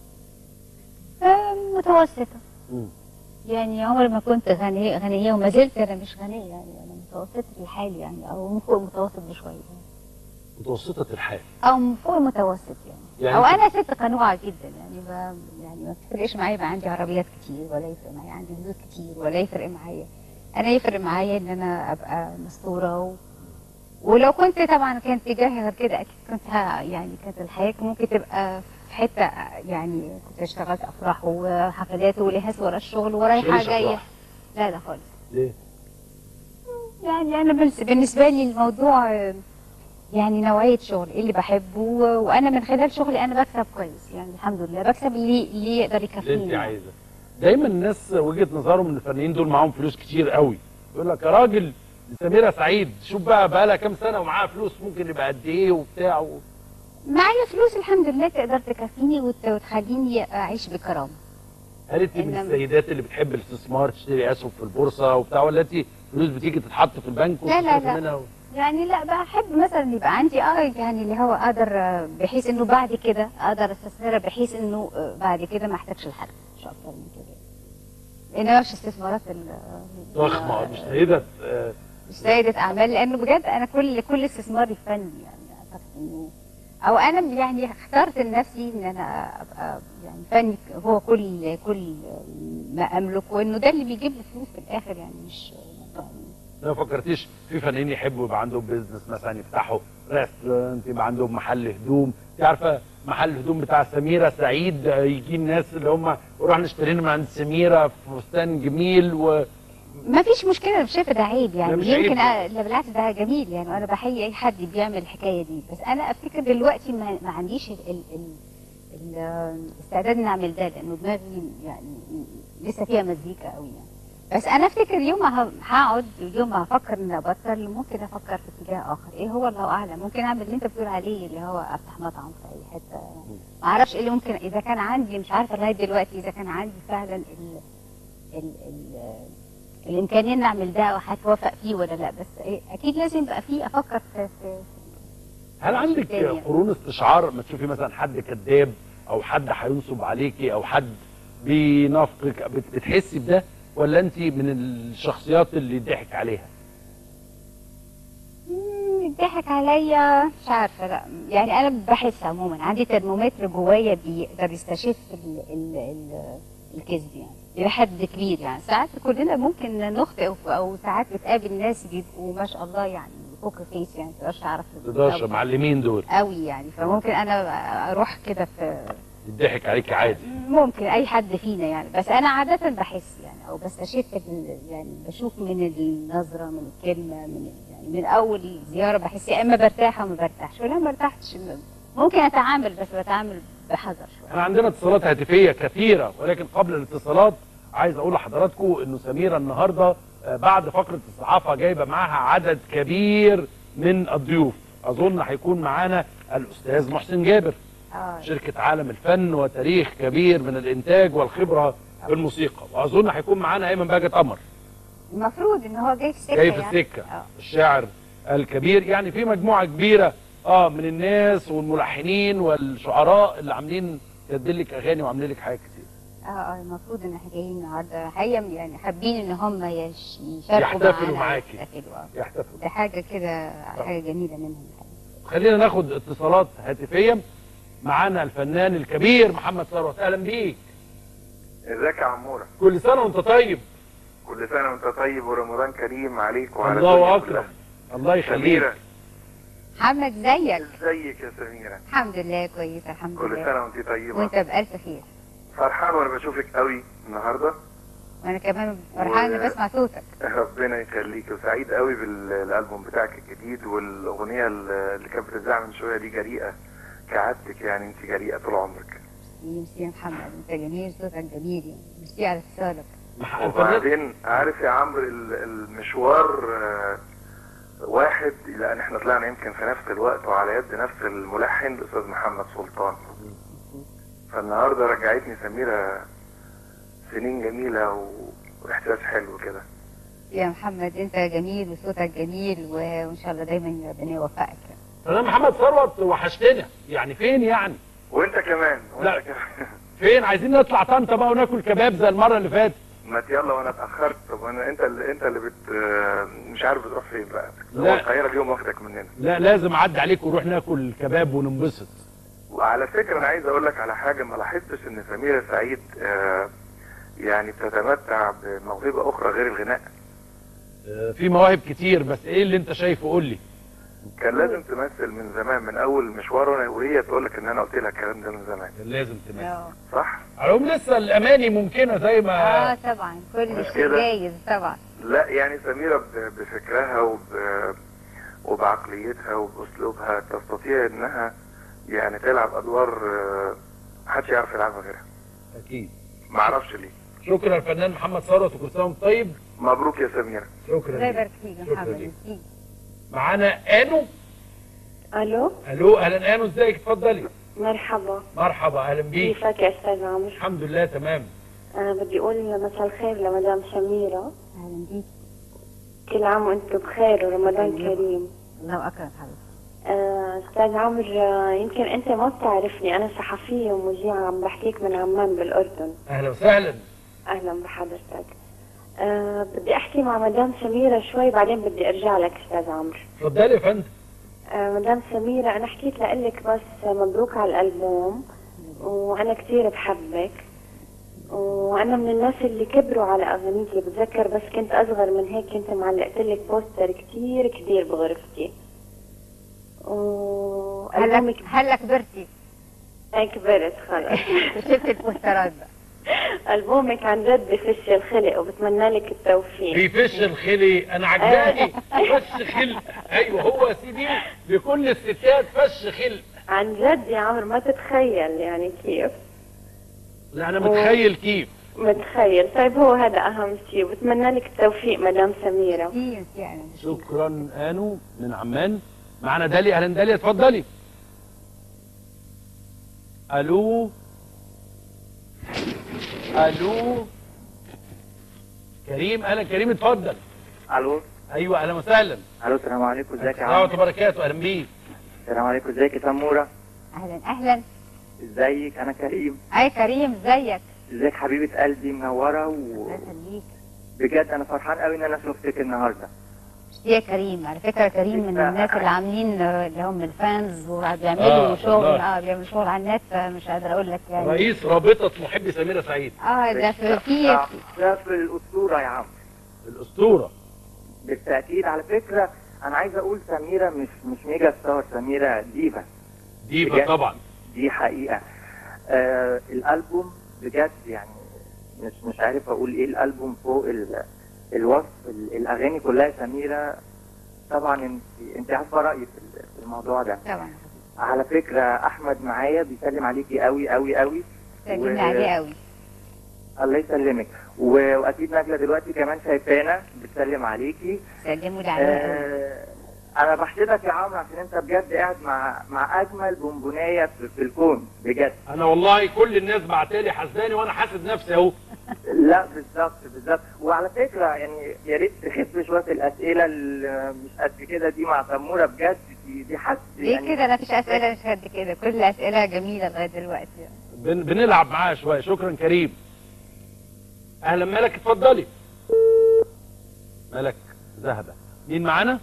آه، متوسطة مم. يعني عمري ما كنت غنية غنية وما زلت أنا مش غنية يعني أنا متوسطة الحال يعني أو من فوق المتوسط بشوية متوسطه الحال. أو من فوق المتوسط يعني, يعني أو أنت- أنا ست قنوعة جدا يعني ما يعني ما بتفرقش معايا يبقى عندي عربيات كتير ولا يفرق معايا عندي بيوت كتير ولا يفرق معايا أنا يفرق معايا إن أنا أبقى مستورة و... ولو كنت طبعا كان اتجاهي غير كده أكيد كنت ه... يعني كانت الحياة ممكن تبقى في حتة يعني كنت اشتغلت أفراح وحفلات ولهاس ورا الشغل ورايحة شريش جاية أفراح. لا لا خالص ليه؟ يعني انا بالنس- بالنسبه لي الموضوع آه، يعني نوعيه شغل إيه اللي بحبه و- وانا من خلال شغلي انا بكسب كويس يعني الحمد لله بكسب اللي اللي يقدر اللي انت يكفيني عايزه. دايما الناس وجهه نظرهم ان الفنانين دول معاهم فلوس كتير قوي. يقول لك يا راجل دي سميره سعيد شوف بقى بقى لها كام سنه ومعاها فلوس ممكن يبقى قد ايه وبتاع و... معايا فلوس الحمد لله تقدر تكفيني وت- وتخليني اعيش بكرامه هل انت من إنما- السيدات اللي بتحب الاستثمار تشتري اسهم في البورصه وبتاع ولا انت فلوس بتيجي تتحط في البنك لا، لا، وتصرفي لا. منها و... يعني لا بحب مثلا يبقى عندي اه يعني اللي هو اقدر آه، بحيث انه بعد كده اقدر استثمرها بحيث انه آه، بعد كده ما احتاجش لحد مش اكتر من كده انما مش استثمارات ال- ضخمه مش سيده آه، مش سيدة أعمال لأنه بجد أنا كل كل استثماري فني يعني أعتقد إنه أو أنا يعني اخترت لنفسي إن أنا أبقى يعني فني هو كل كل ما أملك وإنه ده اللي بيجيب لي فلوس في الآخر يعني مش ما فكرتيش في فنانين يحبوا يبقى عندهم بيزنس مثلا يفتحوا ريستورانت يبقى عندهم محل هدوم انت عارفه محل الهدوم بتاع سميره سعيد آه، يجي الناس اللي هم نروح نشتري من عند سميره في فستان جميل و ما فيش مشكلة أنا مش شايفة ده عيب لا، يعني مش يمكن عيب. أ- لا بالعكس ده جميل يعني أنا بحيي أي حد بيعمل الحكاية دي بس أنا أفتكر دلوقتي ما, ما عنديش ال ال ال ال الاستعداد إني أعمل ده لأنه دماغي يعني لسه فيها مزيكا قوي يعني بس انا افتكر يوم ما ه- هقعد يوم ما هفكر اني ابطل ممكن افكر في اتجاه اخر ايه هو الله اعلم ممكن اعمل اللي انت بتقول عليه اللي هو افتح مطعم في اي حته ما اعرفش ايه اللي ممكن اذا كان عندي مش عارفه لغايه دلوقتي اذا كان عندي فعلا ال ال ال الامكانيه ان اعمل ده وهتوافق فيه ولا لا بس إيه اكيد لازم يبقى فيه افكر في, في هل عندك الدنيا. قرون استشعار ما تشوفي مثلا حد كذاب او حد هينصب عليكي او حد بينافقك بت- بتحسي بده ولا انت من الشخصيات اللي ضحك عليها مم، الضحك عليا مش عارفه لا يعني انا بحس عموما عندي ترمومتر جوايا بيقدر يستشف ال ال ال الكذب يعني الى حد كبير يعني ساعات كلنا ممكن نخطئ او- او ساعات بتقابل ناس بيبقوا ما شاء الله يعني بوكر فيس يعني ما تقدرش تعرف تقدرش معلمين دول قوي يعني فممكن انا اروح كده في يضحك عليكي عادي ممكن اي حد فينا يعني بس انا عاده بحس يعني او بستشف ال- يعني بشوف من النظره من الكلمه من ال- يعني من اول زياره بحس يا اما برتاح او ما برتاحش ولا ما برتاحش ممكن اتعامل بس بتعامل بحذر شويه احنا عندنا اتصالات هاتفيه كثيره ولكن قبل الاتصالات عايز اقول لحضراتكم انه سميره النهارده آه، بعد فقره الصحافه جايبه معاها عدد كبير من الضيوف اظن هيكون معانا الاستاذ محسن جابر اه شركه عالم الفن وتاريخ كبير من الانتاج والخبره في الموسيقى واظن هيكون معانا ايمن باجة قمر المفروض ان هو جاي في السكه جاي في يعني. السكه اه الشاعر الكبير يعني في مجموعه كبيره اه من الناس والملحنين والشعراء اللي عاملين كاتبين لك اغاني وعاملين لك حاجات كتير اه اه المفروض ان احنا جايين النهارده حقيقة يعني حابين ان هم يش- يشاركوا يحتفلوا معانا معاكي. يحتفلوا اه يحتفل ده حاجة كده حاجة جميلة منهم الحقيقة. خلينا ناخد اتصالات هاتفيه معانا الفنان الكبير محمد ثروت اهلا بيك ازيك يا عموره كل سنه وانت طيب كل سنه وانت طيب ورمضان كريم عليك وعلى الله الدنيا اكرم كلها. الله يخليك سميره محمد زيك ازيك يا سميره الحمد لله كويسة الحمد كل لله سنه وانت طيبه وانت بألف خير فرحان وانا بشوفك قوي النهارده وانا كمان فرحانة و- بسمع صوتك ربنا يخليك وسعيد قوي بالالبوم بتاعك الجديد والاغنيه اللي كانت بتذاع من شويه دي جريئه كعادتك يعني انت جريئه طول عمرك ميرسي يا محمد انت جميل صوتك جميل يعني ميرسي على اتصالك مح- الفنان وبعدين عارف يا عمرو ال- المشوار آه، واحد لان احنا طلعنا يمكن في نفس الوقت وعلى يد نفس الملحن الاستاذ محمد سلطان فالنهارده رجعتني سميره سنين جميله و- واحساس حلو كده يا محمد انت جميل وصوتك جميل و- وان شاء الله دايما ربنا يوفقك الفنان محمد ثروت وحشتنا يعني فين يعني وانت كمان وانت لا. كمان فين عايزين نطلع طنطا بقى وناكل كباب زي المره اللي فاتت ما يلا وانا اتاخرت طب انا انت اللي انت اللي بت آه، مش عارف بتروح فين بقى لا. هو القاهره اليوم واخدك مننا لا لازم اعدي عليك ونروح ناكل كباب وننبسط وعلى فكرة أنا عايز أقول لك على حاجة ما لاحظتش إن سميرة سعيد آه، يعني بتتمتع بموهبة أخرى غير الغناء آه، في مواهب كتير بس ايه اللي انت شايفه قول لي كان لازم تمثل من زمان من أول مشوار وأنا وهي تقول لك إن أنا قلت لها الكلام ده من زمان كان لازم تمثل اه صح؟ على العموم لسه الاماني ممكنه زي ما اه طبعا كل مش شيء كده؟ جايز طبعا لا يعني سميرة ب- بفكرها وب وبعقليتها وبأسلوبها تستطيع إنها يعني تلعب أدوار آه، محدش يعرف يلعبها غيرها اكيد معرفش ليه شكرا الفنان محمد ثروت وكل سنه وانت طيب مبروك يا سميرة شكرا الله ليك. يبارك فيك يا شكرا محمد ليك. ميرسي. معانا انو الو الو اهلا انو ازيك اتفضلي مرحبا مرحبا اهلا بيك كيفك يا استاذ عمرو الحمد لله تمام انا بدي اقول مساء الخير لمدام سميره اهلا بيك كل عام وانتم بخير ورمضان أيوة. كريم الله اكرم حبيبي آه، استاذ عمرو آه، يمكن انت ما بتعرفني انا صحفيه ومذيعه عم بحكيك من عمان بالاردن اهلا وسهلا اهلا بحضرتك أه بدي احكي مع مدام سميره شوي بعدين بدي ارجع لك استاذ عمرو اتفضلي يا فندم أه مدام سميره انا حكيت لك بس مبروك على الالبوم وانا كثير بحبك وانا من الناس اللي كبروا على اغانيكي بتذكر بس كنت اصغر من هيك كنت معلقت لك بوستر كثير كبير بغرفتي هلا وألبومك هلا كبرتي كبرت خلص شفت البوسترات بقى ألبومك عن جد بفش الخلق وبتمنى لك التوفيق في فش الخلي انا عجباني فش خل ايوه هو يا سيدي لكل الستات فش خل عن جد يا عمر ما تتخيل يعني كيف لا انا متخيل كيف متخيل طيب هو هذا أهم شيء وبتمنى لك التوفيق مدام سميرة ميرسي يعني شكرا انو من عمان معانا داليا اهلا داليا اتفضلي الو الو كريم اهلا كريم اتفضل الو ايوه اهلا وسهلا الو السلام عليكم ازيك يا ورحمه عم الله وبركاته اهلا بيك السلام عليكم ازيك يا سموره اهلا اهلا ازيك انا كريم اي كريم ازيك ازيك حبيبه قلبي منوره الله يخليك وبجد انا فرحان قوي ان انا شفتك النهارده يا كريم على فكره كريم من الناس اللي عاملين آه، اللي هم الفانز وبيعملوا آه، شغل والله. اه بيعملوا شغل على النت فمش قادره اقول لك يعني رئيس رابطه محبي سميره سعيد اه ده في في ده في الاسطوره يا عم الاسطوره بالتاكيد على فكره انا عايز اقول سميره مش مش ميجا ستار سميره ديفا ديفا بجد. طبعا دي حقيقه آه الالبوم بجد يعني مش مش عارف اقول ايه الالبوم فوق ال- الوصف ال- الاغاني كلها يا سميره طبعا انت انت عارفه رايي في ال- في الموضوع ده طبعا على فكره احمد معايا بيسلم عليكي قوي قوي قوي سلمنا و- عليه قوي الله يسلمك و- واكيد نجله دلوقتي كمان شايفانا بتسلم عليكي سلموا لي عليه قوي آه انا بحسدك يا عمرو عشان انت بجد قاعد مع مع اجمل بونبونايه في, في الكون بجد انا والله كل الناس بعتالي حسداني وانا حاسد نفسي اهو لا بالظبط بالظبط وعلى فكره يعني يا ريت تخف شويه الاسئله اللي مش قد كده دي مع سموره بجد دي دي حد ليه كده ما فيش اسئله مش قد كده كل الاسئله جميله لغايه دلوقتي بن... بنلعب معاها شويه شكرا كريم اهلا ملك اتفضلي ملك ذهبت مين معانا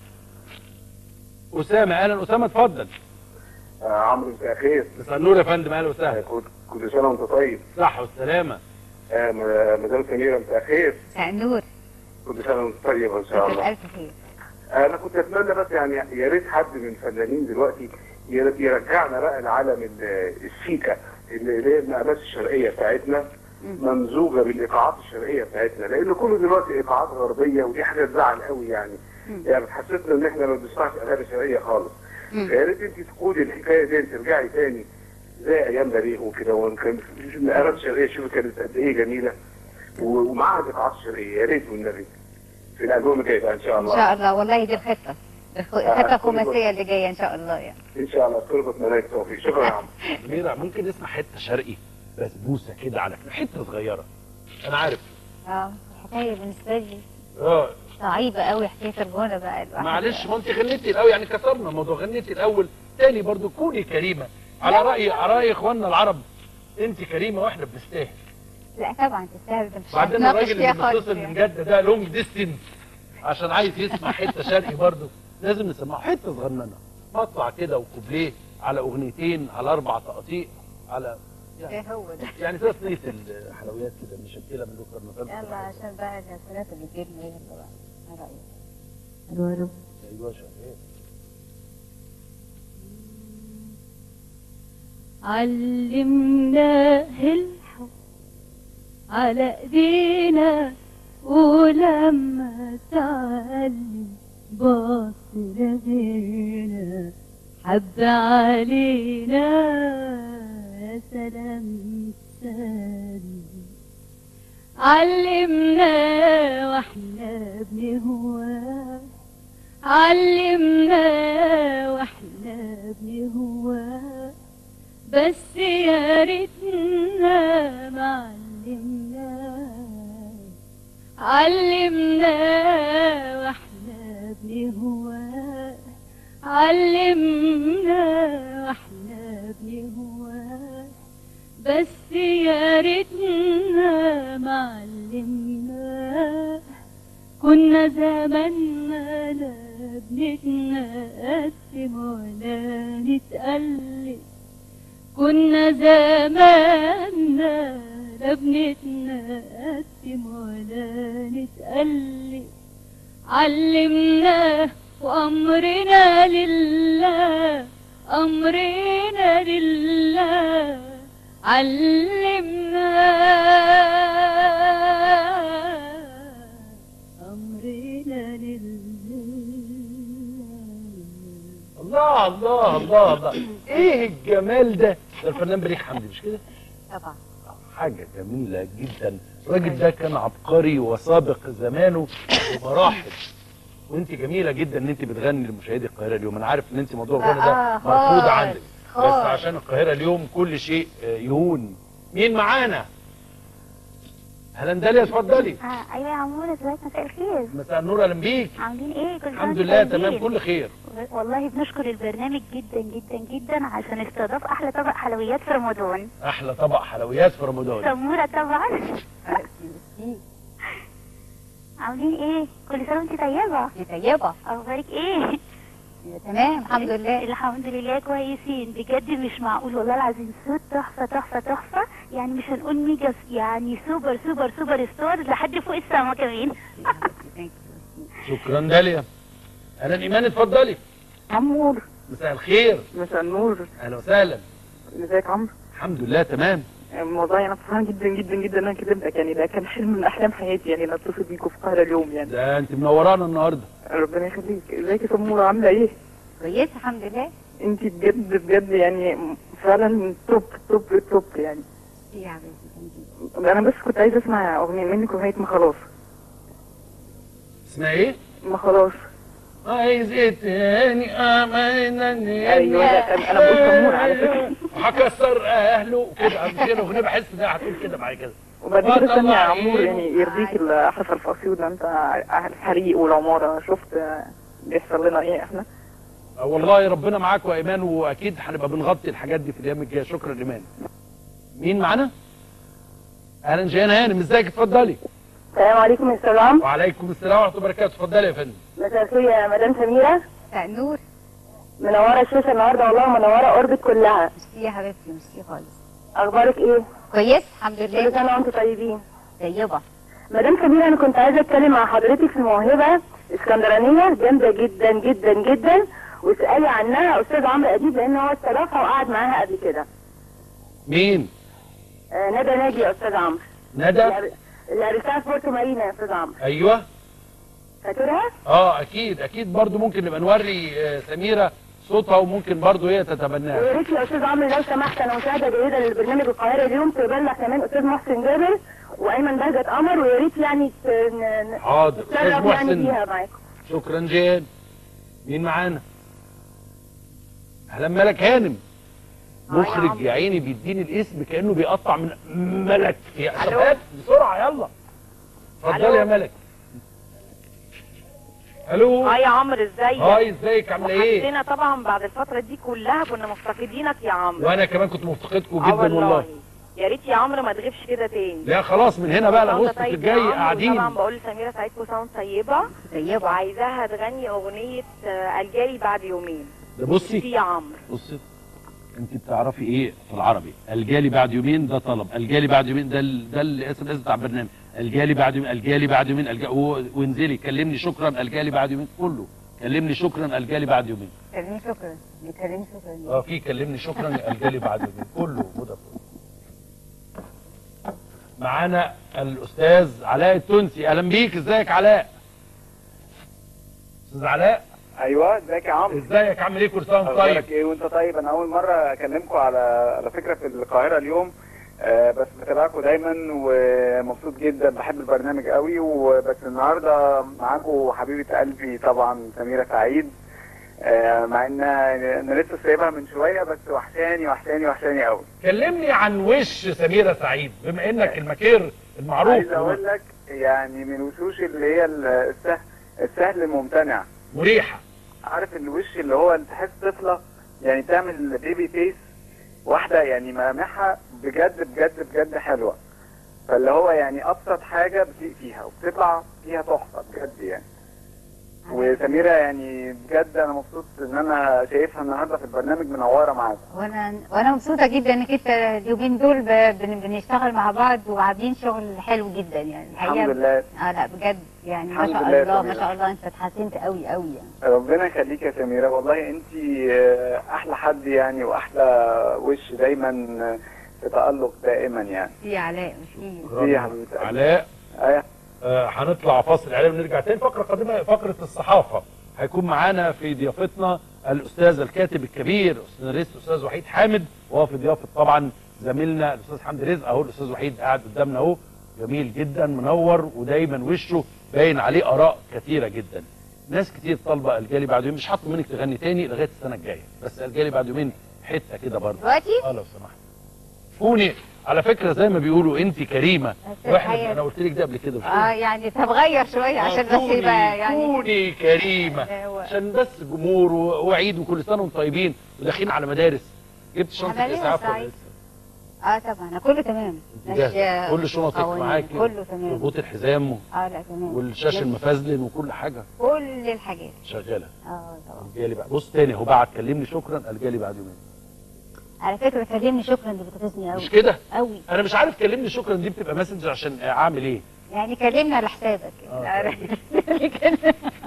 اسامه اهلا اسامه اتفضل آه عمرو مساء الخير مساء النور يا فندم اهلا وسهلا كل كل سنه وانت طيب صح والسلامه آه م- مدام سميره مساء الخير مساء النور كل سنه وانت طيبه ان شاء مساء الله الف خير انا كنت اتمنى بس يعني يا ريت حد من الفنانين دلوقتي ير- يرجعنا بقى لعالم ال- السيكا اللي اللي هي المقامات الشرقيه بتاعتنا ممزوجه بالايقاعات الشرقيه بتاعتنا لان كله دلوقتي ايقاعات غربيه ودي حاجه تزعل قوي يعني يعني بتحسسنا ان احنا ما بنسمعش اغاني شرقيه خالص فيا ريت انت تقولي الحكايه دي ترجعي تاني زي ايام بليغ وكده وكان المقامات الشرقيه شوفي كانت قد ايه جميله و- ومعاها ايقاعات شرقيه يا ريت والنبي في الالبوم الجاي بقى ان شاء ان الله شاء الله والله دي الخطه الخ- الخطه الخماسيه اللي جايه ان شاء الله يعني ان شاء الله اشكرك ملاك توفيق شكرا يا عم سميرة ممكن نسمع حته شرقي بسبوسه كده على حته صغيره انا عارف اه الحكايه بالنسبه لي اه صعيبه قوي حكايه الغنى بقى الواحد معلش ما انت غنيتي الاول يعني كسرنا موضوع غنيتي الاول تاني برضو كوني كريمه على راي على راي اخواننا العرب انت كريمه واحنا بنستاهل لا طبعا تستاهل ده مش بعدين هنتناقش الراجل فيها اللي خالص بيتصل من يعني. جده ده لونج ديستنس عشان عايز يسمع حته شرقي برضو لازم نسمعه حته صغننه مقطع كده وكوبليه على اغنيتين على اربع تقاطيع على ايه هو ده يعني ثلاث صينيه الحلويات كده مشكله من بكره يلا عشان بقى الثلاثه اللي جبنا يلا بقى ايه رايك حلوه يا رب ايوه شغال علمناه الحب على ايدينا ولما تعلم باص لغيرنا حب علينا يا سلام سلام علمنا واحنا بنهواه علمنا واحنا بنهواه بس يا ريتنا ما علمنا علمنا واحنا بنهواه علمنا واحنا بنهواه بس يا ريتنا ما علمنا كنا زماننا لا بنتقدم ولا نتقلب كنا زماننا لا بنتقدم ولا نتقلب علمنا وأمرنا لله أمرنا لله علمنا أمرنا لله الله الله الله الله ايه الجمال ده ده الفنان بليغ حمدي مش كده طبعا حاجه جميله جدا الراجل ده كان عبقري وسابق زمانه بمراحل وانت جميله جدا ان انت بتغني لمشاهدي القاهره اليوم انا عارف ان انت موضوع الغنى ده آه، مرفوض خالص، عندك بس خالص. عشان القاهره اليوم كل شيء آه، يهون مين معانا هلا داليا اتفضلي آه ايوه يا عمور ازيك مساء الخير مساء النور اهلا بيك عاملين ايه كل سنة الحمد وانتم لله طيبين. تمام كل خير والله بنشكر البرنامج جدا جدا جدا عشان استضاف احلى طبق حلويات في رمضان احلى طبق حلويات في رمضان سموره طبعا عاملين ايه كل سنه وانت طيبه دي طيبه اخبارك ايه تمام الحمد لله الحمد لله كويسين بجد مش معقول والله العظيم صوت تحفه تحفه تحفه يعني مش هنقول ميجا يعني سوبر سوبر سوبر ستار لحد فوق السما كمان شكرا داليا اهلا ايمان اتفضلي عمور مساء الخير مساء النور اهلا وسهلا ازيك عمرو الحمد لله تمام والله انا فرحان جدا جدا جدا ان انا كلمتك يعني ده كان حلم من احلام حياتي يعني ان اتصل بيكوا في القاهره اليوم يعني ده انت منورانا النهارده ربنا يخليك ازيك يا سموره عامله ايه كويسه الحمد لله انت بجد بجد يعني فعلا توب توب توب يعني ايه يا حبيبتي انا بس كنت عايزه اسمع اغنيه منك اغنيه ما خلاص اسمها ايه؟ ما خلاص عايز ايه تاني امانني ايوه لا انا أنا بقول سموره على فكره هكسر اهله كده مش كده اغنيه بحس انها هتقول كده بعد كده وبعدين كده وطلع استنى يا عمور عينه. يعني يرضيك الحفل الفصيل ده انت الحريق والعماره شفت بيحصل لنا ايه احنا آه والله ربنا معاك يا ايمان واكيد هنبقى بنغطي الحاجات دي في الايام الجايه شكرا ايمان مين معانا اهلا جيهان هانم ازيك اتفضلي السلام عليكم يا استاذ عمرو وعليكم السلام ورحمه الله وبركاته اتفضلي يا فندم مساء الخير يا مدام سميره مساء النور منوره الشاشه النهارده والله منوره اوربت كلها ميرسي يا حبيبتي ميرسي خالص اخبارك ايه كويس الحمد كل لله سنه وانتم طيبين طيبه مدام سميره انا كنت عايزه اتكلم مع حضرتك في موهبه اسكندرانيه جامده جدا جدا جدا واسالي عنها استاذ عمرو اديب لان هو استضافها وقعد معاها قبل كده مين آه ندى ناجي يا استاذ عمرو ندى اللي اللي عرفتها في بورتو مارينا يا استاذ عمرو ايوه فاكرها؟ اه اكيد اكيد برضو ممكن نبقى نوري آه، سميره صوتها وممكن برضو هي تتبناها ويا ريت يا استاذ عمرو لو سمحت انا مشاهده جيده للبرنامج القاهره اليوم تبلغ كمان استاذ محسن جابر وايمن بهجت قمر ويا ريت يعني ت- ن- ن- حاضر استاذ نتشرف يعني محسن بيها معاكم شكرا جيهان مين معانا اهلا ملك هانم مخرج يا عيني بيديني الاسم كانه بيقطع من ملك يا ألو؟ شباب بسرعه يلا اتفضلي يا ملك الو اه يا عمرو ازيك هاي ازيك عامله ايه وحشتنا طبعا بعد الفتره دي كلها كنا مفتقدينك يا عمرو وانا كمان كنت مفتقدكم آه جدا والله يا ريت يا عمرو ما تغيبش كده تاني لا خلاص من هنا بقى وأنت لاغسطس طيب يا الجاي عمرو، قاعدين وطبعا بقول لسميره سعيد كل سنه وانت طيبه طيبه وعايزاها تغني اغنيه آه، الجاري بعد يومين ده دي بصي يا عمرو بصي انت بتعرفي ايه في العربي الجالي بعد يومين ده طلب الجالي بعد يومين ده ال- ده الاس ام اس بتاع البرنامج الجالي بعد يومين الجالي بعد يومين الجا... و- وانزلي كلمني شكرا الجالي بعد يومين كله كلمني شكرا الجالي بعد يومين كلمني شكرا كلمني شكرا اه في كلمني شكرا الجالي بعد يومين كله موجوده معانا الاستاذ علاء التونسي اهلا بيك ازيك علاء استاذ علاء ايوه ازيك يا عمرو ازيك عامل ايه كل سنه وانت طيب اخبارك ايه وانت طيب انا اول مره اكلمكم على على فكره في القاهره اليوم آه بس بتابعكم دايما ومبسوط جدا بحب البرنامج قوي وبس النهارده معاكم حبيبه قلبي طبعا سميره سعيد آه مع ان انا لسه سايبها من شويه بس وحشاني وحشاني وحشاني قوي كلمني عن وش سميرة سعيد بما انك المكير المعروف عايز اقول لك يعني من وشوش اللي هي السهل السهل الممتنع مريحة عارف الوش اللي هو انت تحس طفله يعني تعمل بيبي فيس واحده يعني ملامحها بجد بجد بجد حلوه فاللي هو يعني ابسط حاجه بتليق فيها وبتطلع فيها تحفه بجد يعني وسميره يعني بجد انا مبسوط ان انا شايفها النهارده في البرنامج منوره معاكم وانا وانا مبسوطه جدا انك انت اليومين دول ب- بن- بنشتغل مع بعض وعاملين شغل حلو جدا يعني الحمد لله اه لا بجد يعني ما الحمد شاء لله يا الله ما سميرة. شاء الله انت اتحسنت قوي قوي يعني ربنا يخليك يا سميره والله انت احلى حد يعني واحلى وش دايما في تالق دائما يعني في علاء مش في دي يا حبيبتي علاء ايوه آه هنطلع فاصل اعلان ونرجع تاني فقره قادمه فقره الصحافه هيكون معانا في ضيافتنا الاستاذ الكاتب الكبير السيناريست الاستاذ وحيد حامد وهو في ضيافه طبعا زميلنا الاستاذ حمدي رزق اهو الاستاذ وحيد قاعد قدامنا اهو جميل جدا منور ودايما وشه باين عليه اراء كثيره جدا ناس كتير طالبه الجالي بعد يومين مش هطلب منك تغني تاني لغايه السنه الجايه بس الجالي بعد يومين حته كده برضه دلوقتي؟ اه لو سمحت كوني على فكره زي ما بيقولوا انت كريمه واحنا الحقيقة- انا قلت لك ده قبل كده مش اه يعني طب غير شويه عشان بس كوني- يبقى يعني كوني كريمه عشان بس جمهور و- وعيد وكل سنه وانتم طيبين وداخلين على مدارس جبت شنطه عملية اسعاف ولا سعيد. لسه؟ اه طبعا أنا كله تمام انت جاهزة؟ كل شنطك قوانين، معاكي كله تمام ربوط الحزام و- اه لا تمام والشاش المفازلن وكل حاجه كل الحاجات شغاله اه طبعا جالي بقى بص تاني اهو بعد كلمني شكرا قال جالي بعد يومين على فكره كلمني شكرا دي بتغيظني قوي مش كده قوي انا مش عارف كلمني شكرا دي بتبقى ماسنجر عشان اعمل ايه يعني كلمني على حسابك آه، لكن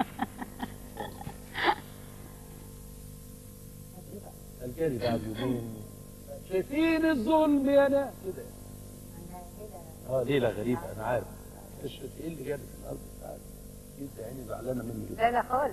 قال جالي بعد يومين شايفين الظلم يا ناس كده اه ليله غريبه انا عارف ايش ايه اللي جابك النهارده تعالى انت عيني زعلانه مني جدا لا لا خالص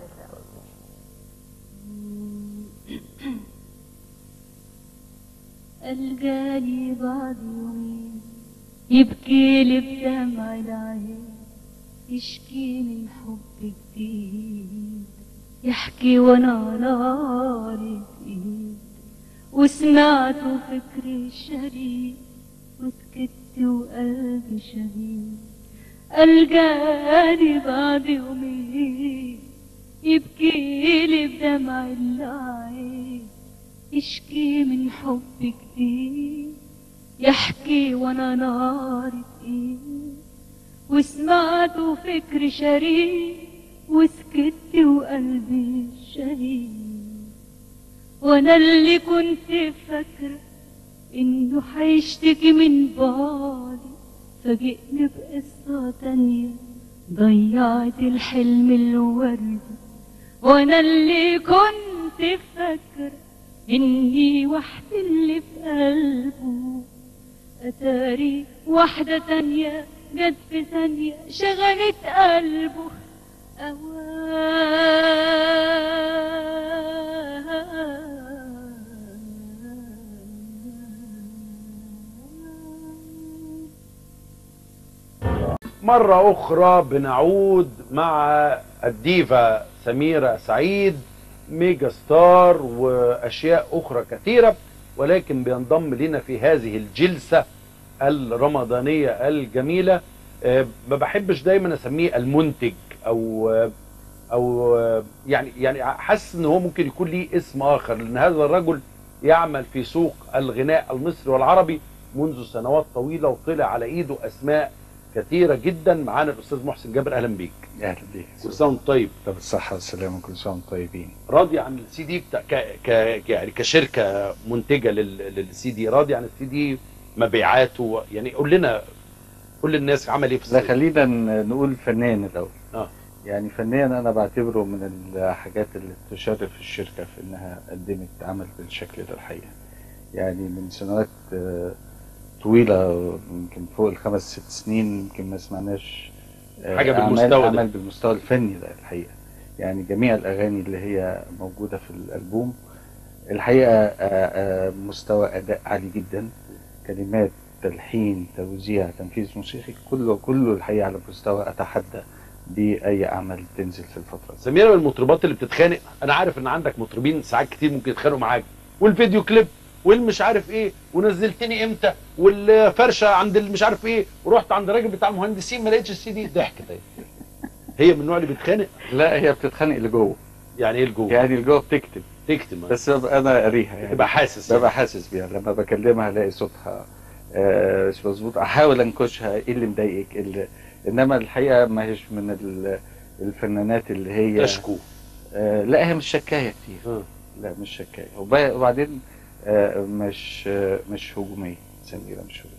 الجالي بعد يومين يبكي لي بدمع العين يشكي من حب جديد يحكي وانا على عارف ايد وسمعته فكري شريد وسكت وقلبي شهيد الجالي بعد يومين يبكي لي بدمع العين يشكي من حب جديد يحكي وانا ناري ايه وسمعت فكر شريك وسكت وقلبي شهيد وانا اللي كنت فاكرة انه حيشتكي من بعدي فاجئني بقصة تانية ضيعت الحلم الوردي وانا اللي كنت فاكرة اني وحدي اللي في قلبه اتاري واحدة تانية جت في ثانية شغلت قلبه مرة أخرى بنعود مع الديفا سميرة سعيد ميجا ستار وأشياء أخرى كثيرة ولكن بينضم لنا في هذه الجلسة الرمضانية الجميلة آه، ما بحبش دايما أسميه المنتج أو آه، أو آه، يعني يعني حاسس إن هو ممكن يكون ليه اسم آخر لأن هذا الرجل يعمل في سوق الغناء المصري والعربي منذ سنوات طويلة وطلع على إيده أسماء كثيرة جدا معانا الأستاذ محسن جابر أهلا بيك اهلا بيك كل سنة وأنت طيب طب الصحة والسلامة كل سنة وانتم طيبين راضي عن السي دي بتاع ك... ك... يعني كشركة منتجة لل... للسي دي راضي عن السي دي مبيعاته يعني قول لنا قول للناس عمل ايه في لا السي خلينا ن- نقول فنان الأول اه يعني فنيا أنا بعتبره من الحاجات اللي تشرف الشركة في إنها قدمت عمل بالشكل ده الحقيقة يعني من سنوات آه، طويلة يمكن فوق الخمس ست سنين يمكن ما سمعناش آه، حاجة أعمال- بالمستوى ده. أعمال بالمستوى الفني ده الحقيقة يعني جميع الأغاني اللي هي موجودة في الألبوم الحقيقة آه، آه، مستوى أداء عالي جدا كلمات تلحين توزيع تنفيذ موسيقي كله كله الحقيقة على مستوى أتحدى بأي أعمال تنزل في الفترة دي. سميرة من المطربات اللي بتتخانق انا عارف ان عندك مطربين ساعات كتير ممكن يتخانقوا معاك والفيديو كليب والمش عارف ايه ونزلتني امتى والفرشه عند مش عارف ايه ورحت عند الراجل بتاع المهندسين ما لقيتش السي دي ضحك ده هي من النوع اللي بيتخانق لا هي بتتخانق لجوه يعني ايه لجوه يعني لجوه بتكتب تكتب بس ببقى أنا قاريها يعني تبقى حاسس يعني. ببقى حاسس بيها لما بكلمها الاقي صوتها آه، مش مظبوط احاول انكشها ايه اللي مضايقك إيه اللي انما الحقيقه ما هيش من ال- الفنانات اللي هي تشكو آه لا هي مش شكايه كتير آه. لا مش شكايه وب- وبعدين آه مش آه مش هجوميه سميره مش هجوميه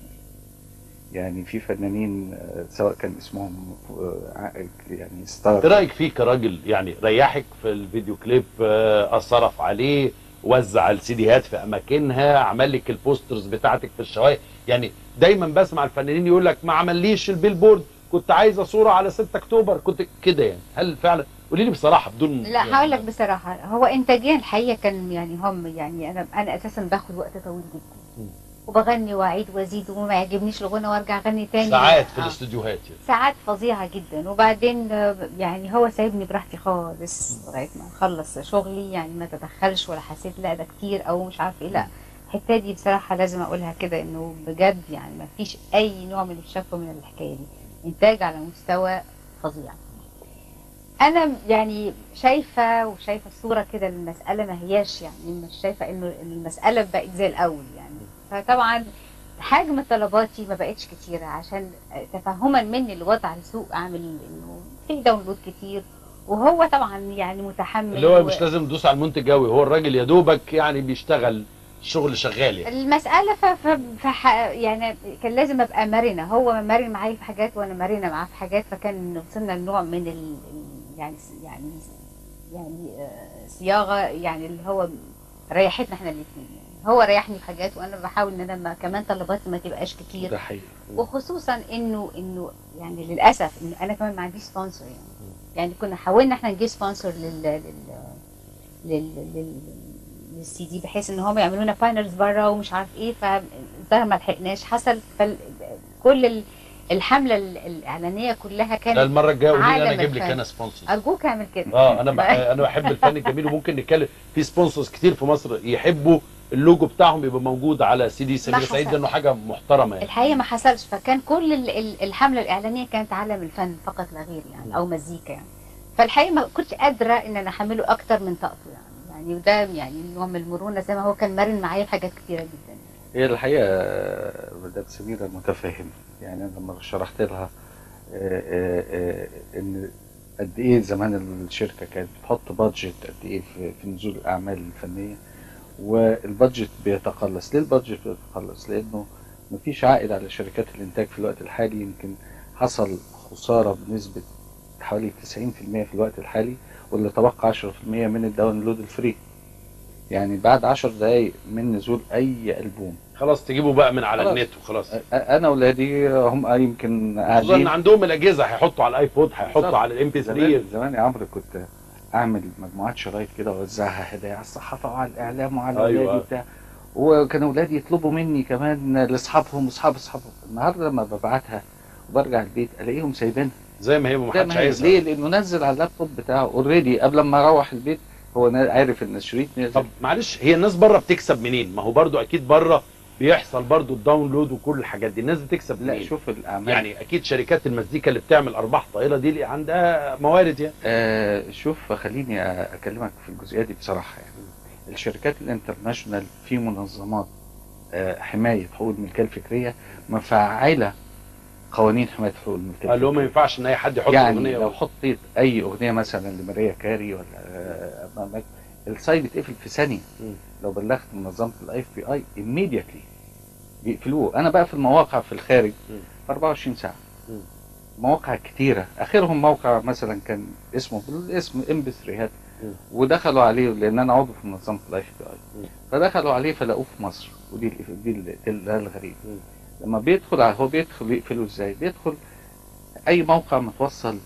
يعني في فنانين آه سواء كان اسمهم آه ع- يعني ستار ايه رايك فيه كراجل يعني ريحك في الفيديو كليب آه، صرف عليه وزع السيديهات في اماكنها عمل لك البوسترز بتاعتك في الشوارع يعني دايما بسمع الفنانين يقول لك ما عمليش البيلبورد كنت عايزه صوره على 6 اكتوبر كنت كده يعني هل فعلا قولي لي بصراحه بدون لا هقول لك بصراحه هو انتاجيا الحقيقه كان يعني هم يعني انا انا اساسا باخد وقت طويل جدا وبغني واعيد وازيد وما يعجبنيش الغنى وارجع اغني تاني ساعات في آه. الاستوديوهات يعني. ساعات فظيعه جدا وبعدين آه، يعني هو سايبني براحتي خالص لغايه ما اخلص شغلي يعني ما تدخلش ولا حسيت لا ده كتير او مش عارف ايه لا الحته دي بصراحه لازم اقولها كده انه بجد يعني ما فيش اي نوع من الشكوى من الحكايه دي انتاج على مستوى فظيع انا يعني شايفه وشايفه الصوره كده المساله ما هياش يعني مش شايفه انه إن المساله بقت زي الاول يعني فطبعا حجم طلباتي ما بقتش كتيره عشان تفهما مني لوضع السوق اعمل انه في داونلود كتير وهو طبعا يعني متحمل اللي هو و- مش لازم تدوس على المنتج قوي هو الراجل يا دوبك يعني بيشتغل الشغل شغال يعني المسألة ف... ف... فح... يعني كان لازم ابقى مرنة هو مرن معايا في حاجات وانا مرنة معاه في حاجات فكان وصلنا لنوع من ال... ال- يعني يعني يعني آه، صياغة يعني اللي هو ريحتنا احنا الاثنين يعني هو ريحني في حاجات وانا بحاول ان انا ما كمان طلباتي ما تبقاش كتير ده حقيقي وخصوصا انه انه يعني للاسف انه انا كمان ما عنديش سبونسر يعني يعني كنا حاولنا احنا نجيب سبونسر لل لل لل لل للسي دي بحيث ان هم يعملوا لنا باينرز بره ومش عارف ايه فالظاهر ما لحقناش حصل فال كل ال- الحمله ال- الاعلانيه كلها كانت لا المره الجايه قولي لي انا عالم اجيب لك الفن. انا سبونسر ارجوك اعمل كده اه انا بح... انا بحب الفن الجميل وممكن نتكلم في سبونسرز كتير في مصر يحبوا اللوجو بتاعهم يبقى موجود على سي دي سمير ما سعيد حصل. لانه حاجه محترمه يعني الحقيقه ما حصلش فكان كل ال- ال- الحمله الاعلانيه كانت عالم الفن فقط لا غير يعني او مزيكا يعني فالحقيقه ما كنتش قادره ان انا احمله اكتر من طاقته يعني يعني وده يعني نوع من المرونه زي ما هو كان مرن معايا في حاجات كتيره جدا هي الحقيقة مدام سميرة متفهمة يعني أنا لما شرحت لها آه، آه، آه، إن قد إيه زمان الشركة كانت بتحط بادجت قد إيه في في نزول الأعمال الفنية والبادجت بيتقلص ليه البادجت بيتقلص؟ لأنه مفيش عائد على شركات الإنتاج في الوقت الحالي يمكن حصل خسارة بنسبة حوالي 90% في الوقت الحالي واللي تبقى 10% من الداونلود الفري يعني بعد 10 دقايق من نزول أي ألبوم خلاص تجيبوا بقى من على خلاص. النت وخلاص أ- انا واولادي هم يمكن خصوصا ان قاعدين عندهم الاجهزه هيحطوا على الايبود هيحطوا بالظبط. على الام بي 3 زمان زمان يا عمرو كنت اعمل مجموعات شرايط كده واوزعها هدايا على الصحافه وعلى الاعلام وعلى أيوة. اولادي وبتاع وكان اولادي يطلبوا مني كمان لاصحابهم واصحاب اصحابهم النهارده لما ببعتها وبرجع البيت الاقيهم سايبينها زي ما هي ما زي حدش ما هي. عايزها ليه؟ لانه نزل على اللابتوب بتاعه اوريدي قبل ما اروح البيت هو نا- عارف ان الشريط نزل طب معلش هي الناس بره بتكسب منين؟ ما هو برضو اكيد بره بيحصل برضو الداونلود وكل الحاجات دي الناس بتكسب لا منين؟ شوف الاعمال يعني اكيد شركات المزيكا اللي بتعمل ارباح طائله دي اللي عندها موارد يعني آه شوف خليني اكلمك في الجزئيه دي بصراحه يعني الشركات الانترناشونال في منظمات آه حمايه حقوق الملكيه الفكريه مفعله قوانين حمايه حقوق الملكيه قال له ما الفكرية. ينفعش ان اي حد يحط يعني اغنيه لو حطيت اي اغنيه مثلا لماريا كاري ولا آه أمامك، السايت بيتقفل في ثانيه مم. لو بلغت منظمه الاي اف بي اي immediately بيقفلوه انا بقى في المواقع في الخارج مم. في 24 ساعه مم. مواقع كتيره اخرهم موقع مثلا كان اسمه بالاسم ام بي 3 مم. ودخلوا عليه لان انا عضو في منظمه الاي اف بي مم. اي فدخلوا عليه فلقوه في مصر ودي ال- دي ال- ده الغريب مم. لما بيدخل على هو بيدخل يقفله ازاي بيدخل اي موقع متوصل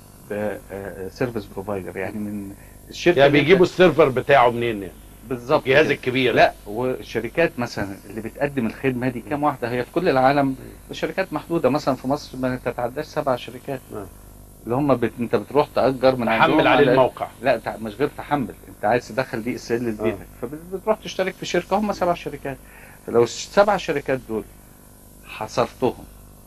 بسيرفيس بروفايدر يعني من الشركه يعني اللي أنت- بيجيبوا السيرفر بتاعه منين يعني؟ بالظبط الجهاز كده. الكبير لا والشركات مثلا اللي بتقدم الخدمه دي كام واحده هي في كل العالم شركات محدوده مثلا في مصر ما تتعداش سبع شركات نعم. اللي هم بت... انت بتروح تاجر من عندهم حمل عليه على- الموقع لا تع- مش غير تحمل انت عايز تدخل دي اس ال لبيتك فبتروح تشترك في شركه هم سبع شركات فلو السبع شركات دول حصرتهم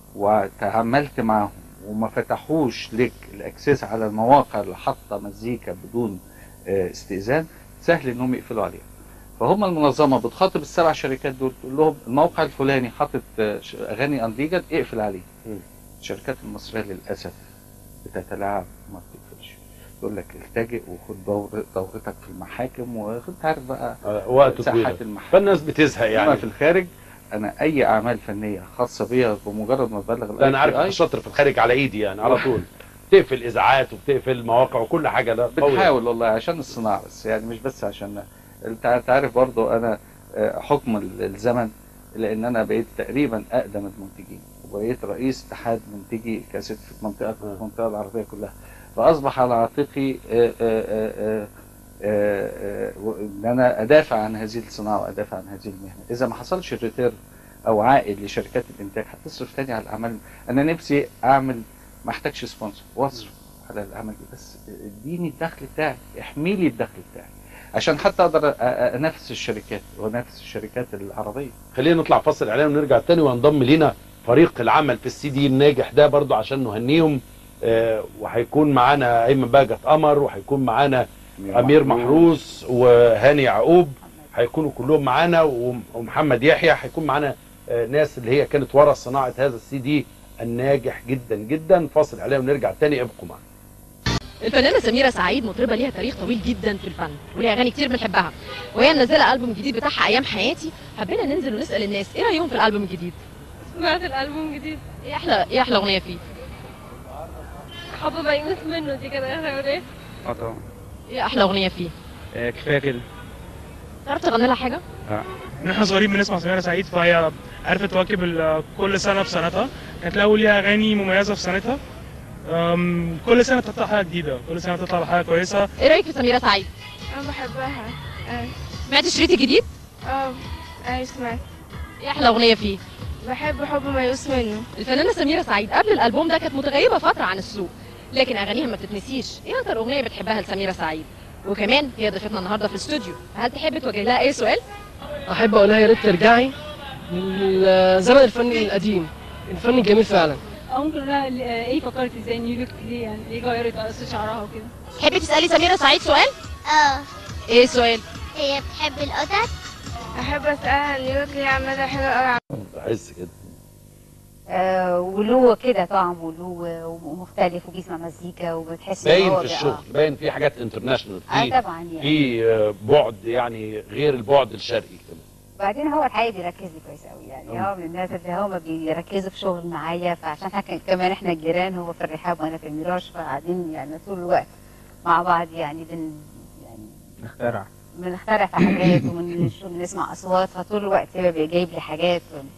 وتعاملت معاهم وما فتحوش لك الاكسس على المواقع اللي حاطه مزيكا بدون آه، استئذان سهل انهم يقفلوا عليها فهم المنظمه بتخاطب السبع شركات دول تقول لهم الموقع الفلاني حاطط آه، ش- اغاني انليجل اقفل عليه مم. الشركات المصريه للاسف بتتلاعب وما بتقفلش تقول لك التجئ وخد دور دورتك في المحاكم وخد عارف بقى آه، وقت ساحات طويل المحاكم فالناس بتزهق يعني يعني في الخارج انا اي اعمال فنيه خاصه بيا بمجرد ما ببلغ لا انا عارف ال انت شاطر في الخارج على ايدي يعني على طول تقفل اذاعات وبتقفل مواقع وكل حاجه لا قوي. بنحاول والله عشان الصناعه بس يعني مش بس عشان انت أنت عارف برضو انا آه، حكم ال- الزمن لان انا بقيت تقريبا اقدم المنتجين وبقيت رئيس اتحاد منتجي كاسيت في المنطقه في المنطقه العربيه كلها فاصبح على عاتقي آه، آه، آه، آه، آه، و- ان انا ادافع عن هذه الصناعه وادافع عن هذه المهنه اذا ما حصلش الريتيرن او عائد لشركات الانتاج هتصرف تاني على الاعمال انا نفسي اعمل ما احتاجش سبونسر واصرف على الاعمال دي بس اديني الدخل بتاعي احمي لي الدخل بتاعي عشان حتى اقدر أ- أ- انافس الشركات وانافس الشركات العربيه خلينا نطلع فاصل اعلان ونرجع تاني وينضم لينا فريق العمل في السي دي الناجح ده برضو عشان نهنيهم آه، وهيكون معانا ايمن باجت قمر وهيكون معانا امير محروس وهاني يعقوب هيكونوا كلهم معانا وم- ومحمد يحيى هيكون معانا آه، ناس اللي هي كانت ورا صناعه هذا السي دي الناجح جدا جدا فاصل اعلان ونرجع تاني ابقوا معانا الفنانة سميرة سعيد مطربة ليها تاريخ طويل جدا في الفن وليها أغاني كتير بنحبها وهي منزلة ألبوم جديد بتاعها أيام حياتي حبينا ننزل ونسأل الناس إيه رأيهم في الألبوم الجديد؟ سمعت الألبوم جديد إيه أحلى إيه أحلى أغنية فيه؟ حب ميؤوس منه دي كده اخر اغنية اه طبعا إيه أحلى أغنية فيه؟ آه، كفايه كده تعرف تغني لها حاجة؟ من احنا صغيرين بنسمع سميرة سعيد فهي عرفت تواكب ال- كل سنه بسنتها كانت الاول ليها اغاني مميزه في سنتها أم، كل سنه بتطلع حاجه جديده كل سنه بتطلع بحاجه كويسه إيه رأيك في سميرة سعيد؟ انا بحبها اه سمعت شريط الجديد؟ اه اي سمعت إيه أحلى أغنية فيه؟ بحب حب ميؤوس منه الفنانة سميرة سعيد قبل الألبوم ده كانت متغيبة فترة عن السوق لكن أغانيها ما بتتنسيش إيه أكتر أغنية بتحبها لسميرة سعيد؟ وكمان هي ضيفتنا النهارده في الاستوديو هل تحب توجه لها أي سؤال؟ احب اقول لها يا ريت ترجعي للزمن الفني القديم الفن الجميل فعلا او ممكن لها ايه فكرت ازاي نيو لوك ليه يعني ليه غيرت قص شعرها وكده تحبي تسألي سميرة سعيد سؤال؟ اه إيه السؤال؟ هي بتحب القطط احب اسالها نيو لوك ليه عماله حلوه قوي بحس كده آه وله كده طعم وله ومختلف وبيسمع مزيكا وبتحس إن باين هو في بقى- الشغل باين في حاجات انترناشونال اه في طبعا يعني في آه، بعد يعني غير البعد الشرقي كمان وبعدين هو الحقيقه بيركز لي كويس قوي يعني هو من الناس اللي هم بيركزوا في شغل معايا فعشان احنا كان- كمان احنا جيران هو في الرحاب وانا في الميراج فقاعدين يعني طول الوقت مع بعض يعني بن نخترع بنخترع في حاجات ومن بنسمع اصوات فطول الوقت هو بيبقى جايب لي حاجات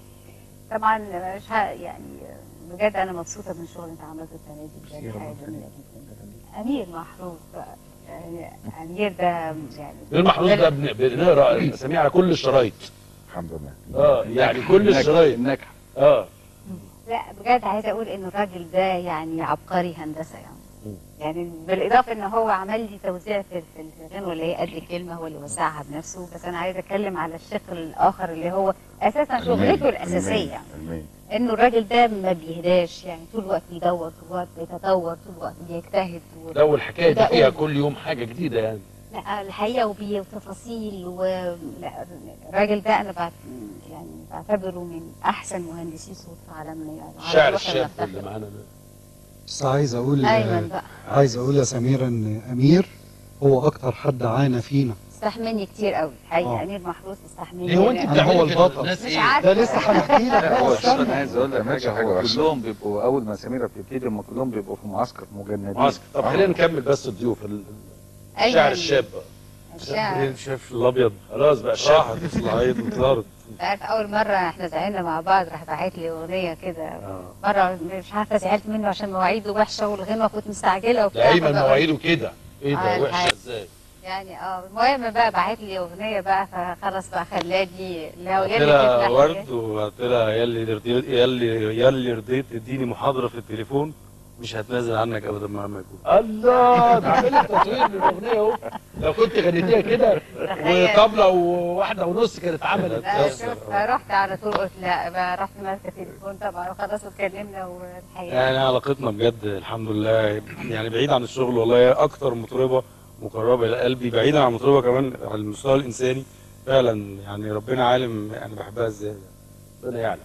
طبعا مش ه- يعني بجد انا مبسوطه من الشغل اللي انت عملته السنه دي بجد حاجه جميله جدا امير محروس بقى يعني امير ده يعني المحروس ده بن- بنقرا اساميه على كل الشرايط الحمد لله اه يعني كل ناجح. الشرايط ناجح اه لا بجد عايزه اقول انه الراجل ده يعني عبقري هندسه يعني يعني بالاضافه ان هو عمل لي توزيع في في الغنوه اللي هي قد الكلمه هو اللي وزعها بنفسه بس انا عايزه اتكلم على الشق الاخر اللي هو اساسا شغلته الاساسيه يعني المين انه الراجل ده ما بيهداش يعني طول الوقت بيدور طول الوقت بيتطور طول الوقت بيجتهد و... لو الحكايه دي وده فيها قول. كل يوم حاجه جديده يعني لا الحقيقه وبي- وتفاصيل و لا، الراجل ده انا بعت يعني بعتبره من احسن مهندسي صوت في عالمنا يعني على الشعر روح الشاب المفتخر. اللي معانا ده بس عايز اقول أيمن بقى. عايز اقول يا سميرة ان امير هو اكتر حد عانى فينا استحملني كتير قوي حقيقي آه. امير محروس استحملني ليه هو أنت أنا- بتعملي هو البطل. مش الناس عارفه ده لسه هنحكي لك لا هو هو الشغل انا استنى. عايز اقول لك تعملش حاجه حاجة هو وحشة. كلهم بيبقوا اول ما سميره بتبتدي هم كلهم بيبقوا في معسكر مجندين معسكر طب خلينا نكمل بس الضيوف ال- أيمن. الشعر الشاب الشعر. الشاف الابيض خلاص بقى شاب راحت في العيد وطارت انت عارف اول مره احنا زعلنا مع بعض راح باعت لي اغنيه كده مره مش عارفه زعلت منه عشان مواعيده وحشه والغنوه كنت مستعجله ده وبتاع ايمن فبقى- مواعيده كده ايه آه، ده وحشه الحقيقة. ازاي يعني اه المهم بقى بعت لي اغنيه بقى فخلاص بقى خلاني لو قلت يلي لها تفلح ورد وقلت لها يلي رضيت يلي يلي رضيت تديني محاضره في التليفون مش هتنازل عنك ابدا مهما يكون الله ده عامل لك تصوير للاغنيه اهو لو كنت غنيتيها كده وطبله وواحده ونص كانت عملت لا شوف رحت على طول قلت لا بقى رحت ماسكه التليفون طبعا وخلاص اتكلمنا والحقيقه يعني علاقتنا بجد الحمد لله يعني بعيد عن الشغل والله هي اكتر مطربه مقربه الى قلبي بعيدا عن مطربه كمان على المستوى الانساني فعلا يعني ربنا عالم انا بحبها ازاي ربنا يعلم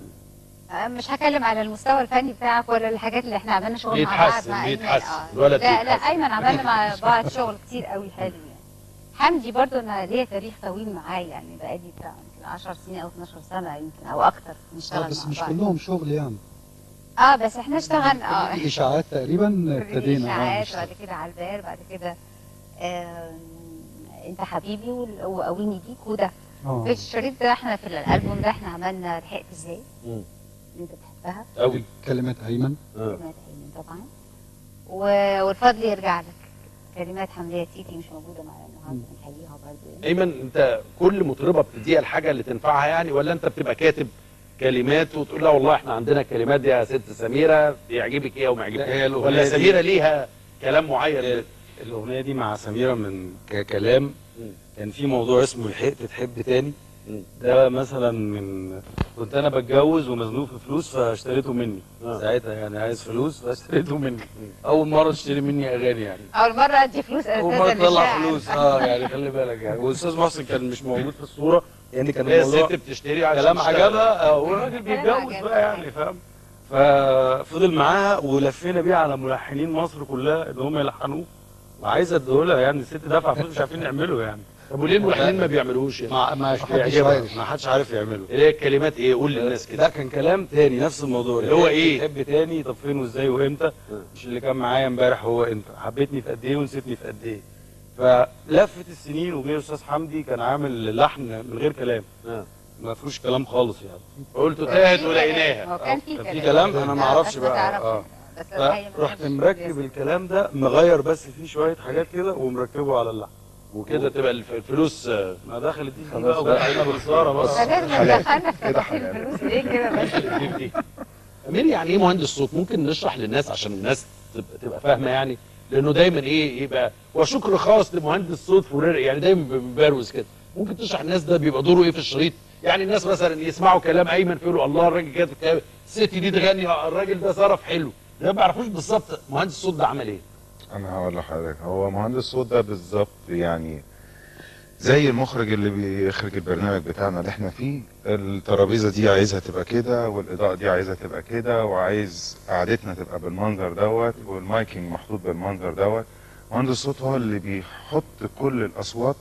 آه، مش هتكلم على المستوى الفني بتاعك ولا الحاجات اللي احنا عملنا شغل مع بعض بيتحسن مع ايمن بيتحسن اه الولد لا لا بيتحسن. ايمن عملنا مع بعض شغل كتير قوي حلو يعني حمدي برضو انا ليا تاريخ طويل معاه يعني بقالي بتاع يمكن 10 سنين او 12 سنه يمكن او اكتر آه، نشتغل بس مع مش بعض كلهم شغل يعني اه بس احنا اشتغلنا اه الاشاعات تقريبا ابتدينا آه، اشاعات نشتغل. بعد كده على البال بعد كده آم، انت حبيبي وال- وقويني بيك وده آه. في الشريط ده احنا في الالبوم ده احنا عملنا لحقت ازاي اللي انت بتحبها قوي كلمات ايمن كلمات ايمن طبعا و- والفضل يرجع لك كلمات حمدية تيتي مش موجودة معانا النهارده نحييها برضه ايمن انت كل مطربه بتديها الحاجه اللي تنفعها يعني ولا انت بتبقى كاتب كلمات وتقول لها والله احنا عندنا الكلمات دي يا ست سميره يعجبك ايه وما لا، هي يعجبكش الأغنية ولا دي- سميره ليها كلام معين الاغنيه دي مع سميره من ككلام كان في موضوع اسمه لحقت تحب تاني ده مثلا من كنت انا بتجوز ومزنوق في فلوس فاشتريته مني ساعتها يعني عايز فلوس فاشتريته مني اول مره تشتري مني اغاني يعني اول مرة ادي فلوس اول اساسا مره تطلع للشاعر. فلوس اه يعني خلي بالك يعني والاستاذ محسن كان مش موجود في الصوره يعني كان هي الموضوع الست بتشتري عشان كلام تشتغل. عجبها اه والراجل كلام بيتجوز عجبها. بقى يعني فاهم ففضل معاها ولفينا بيه على ملحنين مصر كلها ان هم يلحنوه وعايزه اديهولها يعني الست دافعه فلوس مش عارفين نعمله يعني طب وليه الملحنين ما بيعملوش يعني؟ ما ما محدش بيعجبها عارف. ما حدش عارف يعمله اللي هي الكلمات ايه قول للناس كده ده كان كلام تاني نفس الموضوع اللي هو ايه؟ تحب تاني طب فين وازاي وامتى مش اللي كان معايا امبارح هو انت حبيتني في قد ايه ونسيتني في قد ايه فلفت السنين وجه استاذ حمدي كان عامل لحن من غير كلام ما فيهوش كلام خالص يعني قلت تاهت ولقيناها هو كان في كان في كلام. كلام انا ما آه، اعرفش بس ما بقى تعرفش. اه بس الحقيقة ما فرحت كانش مركب الكلام ده مغير بس فيه شويه حاجات كده ومركبه على اللحن وكده تبقى الف- الفلوس آه، ما دخلت دي خلاص بقى بقى. وبقينا بالخساره بص. بقى لازم ندخلنا في تفاصيل الفلوس ليه كده بس امير يعني ايه مهندس صوت ممكن نشرح للناس عشان الناس تبقى, تبقى فاهمه يعني لانه دايما ايه يبقى وشكر خاص لمهندس صوت فرير يعني دايما بيبروز كده ممكن تشرح الناس ده بيبقى دوره ايه في الشريط يعني الناس مثلا يسمعوا كلام ايمن فيقولوا الله الراجل كاتب كلام الست دي تغني آه، الراجل ده صرف حلو ده ما يعرفوش بالظبط مهندس الصوت ده عمل ايه انا هقول لحضرتك هو مهندس صوت ده بالظبط يعني زي المخرج اللي بيخرج البرنامج بتاعنا اللي احنا فيه الترابيزه دي عايزها تبقى كده والاضاءه دي عايزها تبقى كده وعايز قعدتنا تبقى بالمنظر دوت والمايكنج محطوط بالمنظر دوت مهندس الصوت هو اللي بيحط كل الاصوات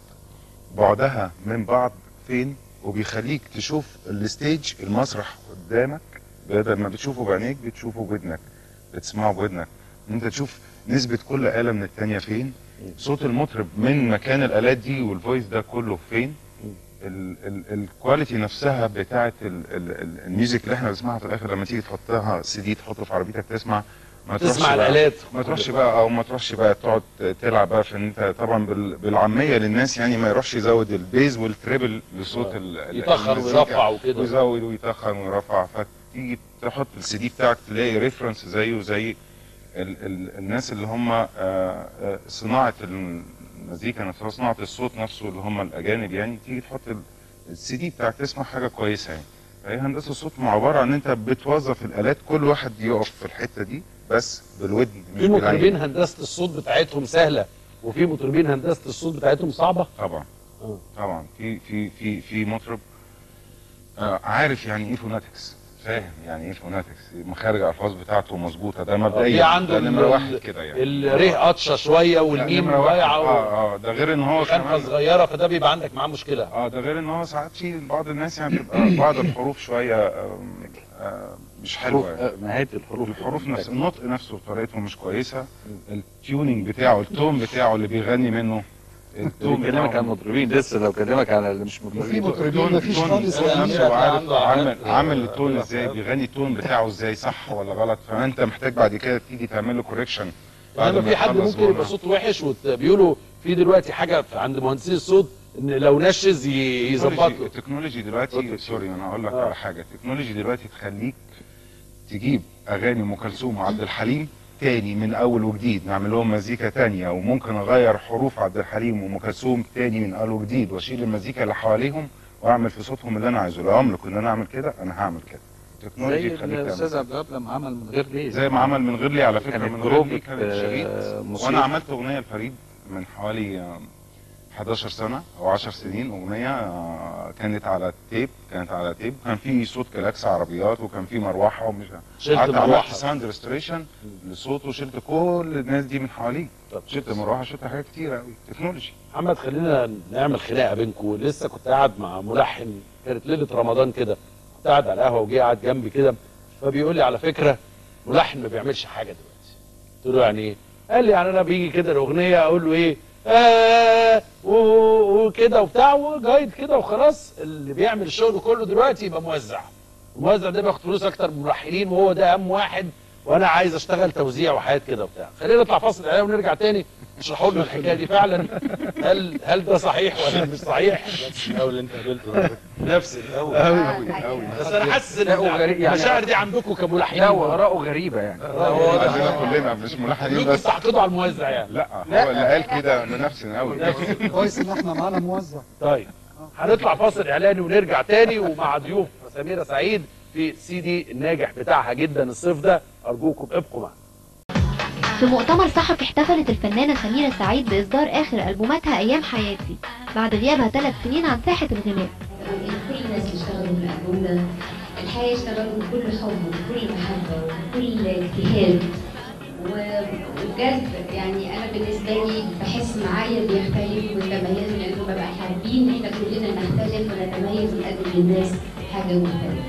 بعدها من بعض فين وبيخليك تشوف الستيج المسرح قدامك بدل ما بتشوفه بعينيك بتشوفه بودنك بتسمعه بودنك ان انت تشوف نسبة كل آلة من التانية فين صوت المطرب من مكان الآلات دي والفويس ده كله فين ال- ال- الكواليتي نفسها بتاعت ال- ال- ال- الميوزك اللي احنا بنسمعها في الاخر لما تيجي تحطها سي دي تحطه في عربيتك تسمع ما تسمع تروحش بقى- الآلات. ما تروحش بقى او ما تروحش بقى تقعد تلعب بقى في ان انت طبعا بال- بالعاميه للناس يعني ما يروحش يزود البيز والتريبل لصوت ال- ال- يتخن المزيكا. ويرفع وكده. ويزود ويتخن ويرفع فتيجي تحط السي دي بتاعك تلاقي ريفرنس زيه زي ال ال الناس اللي هم آه، آه، صناعه المزيكا نفسها صناعه الصوت نفسه اللي هم الاجانب يعني تيجي تحط السي دي بتاعك تسمع حاجه كويسه يعني فهي هندسه الصوت عباره عن ان انت بتوظف الالات كل واحد يقف في الحته دي بس بالودن مش في بالعين. مطربين هندسه الصوت بتاعتهم سهله وفي مطربين هندسه الصوت بتاعتهم صعبه طبعا طبعا في في في في مطرب آه، عارف يعني ايه فوناتكس فاهم يعني ايه فوناتكس مخارج الالفاظ بتاعته مظبوطه ده مبدئيا في عنده ده نمره ال- واحد كده يعني الريه قطشه شويه والميم نمرة واحد. ضايعه اه اه ده غير ان هو خنقه كمان صغيره فده بيبقى عندك معاه مشكله اه ده غير ان هو ساعات في بعض الناس يعني بتبقى بعض الحروف شويه آم، آه مش حلوه حروف- يعني. آه، نهاية الحروف الحروف نفس النطق نفسه طريقته مش كويسه التيوننج بتاعه التون بتاعه اللي بيغني منه التون بيكلمك بتاعه- عن مطربين لسه لو كلمك عن اللي مش مطربين في مطربين التون- مفيش التون- خالص التون يعني نفسه عنده عارف عامل حاجات، عامل آه، التون آه، ازاي آه. بيغني التون بتاعه ازاي صح ولا غلط فانت محتاج بعد كده تيجي تعمل له كوريكشن انما في حد ممكن يبقى صوته وحش وبيقولوا في دلوقتي حاجه في- عند مهندسين الصوت ان لو نشز ي- يظبط له التكنولوجي دلوقتي سوري انا اقول لك على حاجه التكنولوجي دلوقتي تخليك تجيب اغاني ام كلثوم وعبد الحليم تاني من اول وجديد نعمل لهم مزيكا تانية وممكن اغير حروف عبد الحليم وام كلثوم تاني من اول وجديد واشيل المزيكا اللي حواليهم واعمل في صوتهم اللي انا عايزه لو املك ان انا اعمل كده انا هعمل كده التكنولوجي زي تخليك الاستاذ تعمل عبد الوهاب لما عمل من غير ليه زي ما عمل من غير لي على فكره كانت من غير لي جروب، كانت آه، شريط موسيقى. وانا عملت اغنيه لفريد من حوالي آه، 11 سنه او 10 سنين اغنيه آه، كانت على تيب كانت على تيب كان في صوت كلاكس عربيات وكان في مروحه ومش شلت قعدت عملت مروحة. ساوند ريستوريشن لصوته وشلت كل الناس دي من حواليه شلت مروحه شلت حاجات كتير قوي تكنولوجي محمد خلينا نعمل خناقه بينكم لسه كنت قاعد مع ملحن كانت ليله رمضان كده كنت قاعد على القهوه وجه قاعد جنبي كده فبيقول لي على فكره ملحن ما بيعملش حاجه دلوقتي قلت له يعني ايه؟ قال لي يعني انا بيجي كده الاغنيه اقول له ايه؟ آه و- وكده وبتاع وجايد كده وخلاص اللي بيعمل الشغل كله دلوقتي يبقى موزع الموزع ده بياخد فلوس اكتر من الملحنين وهو ده اهم واحد وانا عايز اشتغل توزيع وحاجات كده وبتاع خلينا نطلع فاصل اعلان ونرجع تاني اشرحوا لنا الحكايه دي فعلا هل هل ده صحيح ولا مش صحيح نفس الاول اللي انت قابلته نفس الاول أوي، أوي، أوي. بس انا حاسس لا، ان وغريب يعني. المشاعر دي عندكم كملحنين لا واراءه غريبه يعني عندنا كلنا مش ملحنين كلكم بس بتعتقدوا على الموزع يعني لا هو اللي قال كده من نفسي قوي كويس ان احنا معانا موزع طيب هنطلع فاصل اعلاني ونرجع تاني ومع ضيوف سميره سعيد في سي دي الناجح بتاعها جدا الصيف ده ارجوكم ابقوا معنا في مؤتمر صحفي احتفلت الفنانة سميرة سعيد بإصدار آخر ألبوماتها أيام حياتي بعد غيابها ثلاث سنين عن ساحة الغناء كل الناس اللي اشتغلوا في الالبوم ده الحقيقه اشتغلوا بكل حب وبكل محبه وبكل اجتهاد و- وبجد يعني انا بالنسبه لي بحس معايا بيختلف ويتميزوا لان ببقى حابين احنا كلنا نختلف ونتميز ونقدم للناس حاجه مختلفه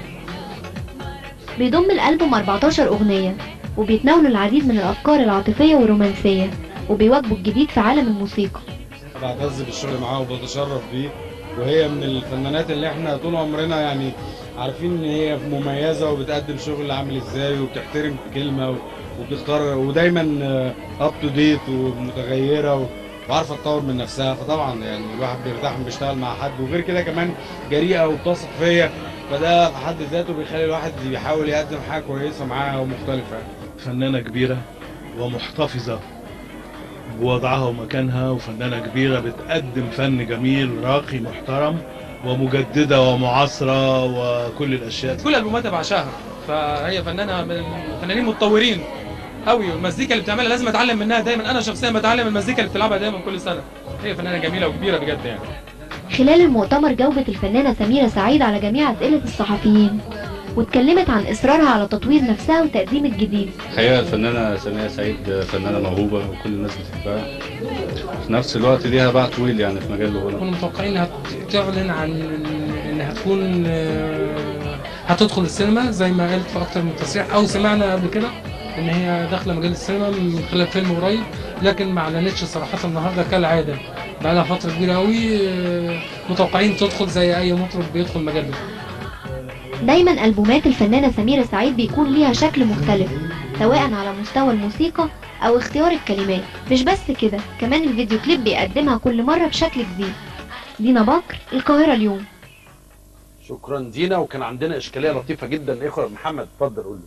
بيضم الألبوم 14 أغنية وبيتناولوا العديد من الأفكار العاطفية والرومانسية وبيواجهوا الجديد في عالم الموسيقى بعتز بالشغل معاها وبتشرف بيه وهي من الفنانات اللي احنا طول عمرنا يعني عارفين ان هي مميزه وبتقدم شغل عامل ازاي وبتحترم كلمه وبتختار ودايما اب تو ديت ومتغيره و- وعارفه تطور من نفسها فطبعا يعني الواحد بيرتاح لما بيشتغل مع حد وغير كده كمان جريئه وبتثق فيا فده في حد ذاته بيخلي الواحد بيحاول يقدم حاجه كويسه معاها ومختلفه فنانة كبيرة ومحتفظة بوضعها ومكانها وفنانة كبيرة بتقدم فن جميل راقي محترم ومجددة ومعاصرة وكل الأشياء كل البوماتها بعشقها فهي فنانه من الفنانين متطورين قوي والمزيكا اللي بتعملها لازم اتعلم منها دايما انا شخصيا بتعلم المزيكا اللي بتلعبها دايما كل سنه هي فنانه جميله وكبيره بجد يعني خلال المؤتمر جاوبت الفنانة سميرة سعيد على جميع أسئلة الصحفيين واتكلمت عن إصرارها على تطوير نفسها وتقديم الجديد الحقيقة الفنانة سمية سعيد فنانة موهوبة وكل الناس بتحبها في نفس الوقت ليها باع طويل يعني في مجال الغنى كنا متوقعين انها تعلن عن انها تكون آه، هتدخل السينما زي ما قالت في اكتر من تصريح او سمعنا قبل كده ان هي داخله مجال السينما من خلال فيلم قريب لكن ما اعلنتش صراحه النهارده كالعاده بقى لها فتره كبيره قوي آه، متوقعين تدخل زي اي مطرب بيدخل مجال ده دايما ألبومات الفنانة سميرة سعيد بيكون ليها شكل مختلف سواء على مستوى الموسيقى أو اختيار الكلمات مش بس كده كمان الفيديو كليب بيقدمها كل مرة بشكل جديد دينا بكر القاهرة اليوم شكرا دينا وكان عندنا اشكاليه لطيفه جدا اخوة محمد اتفضل قول لي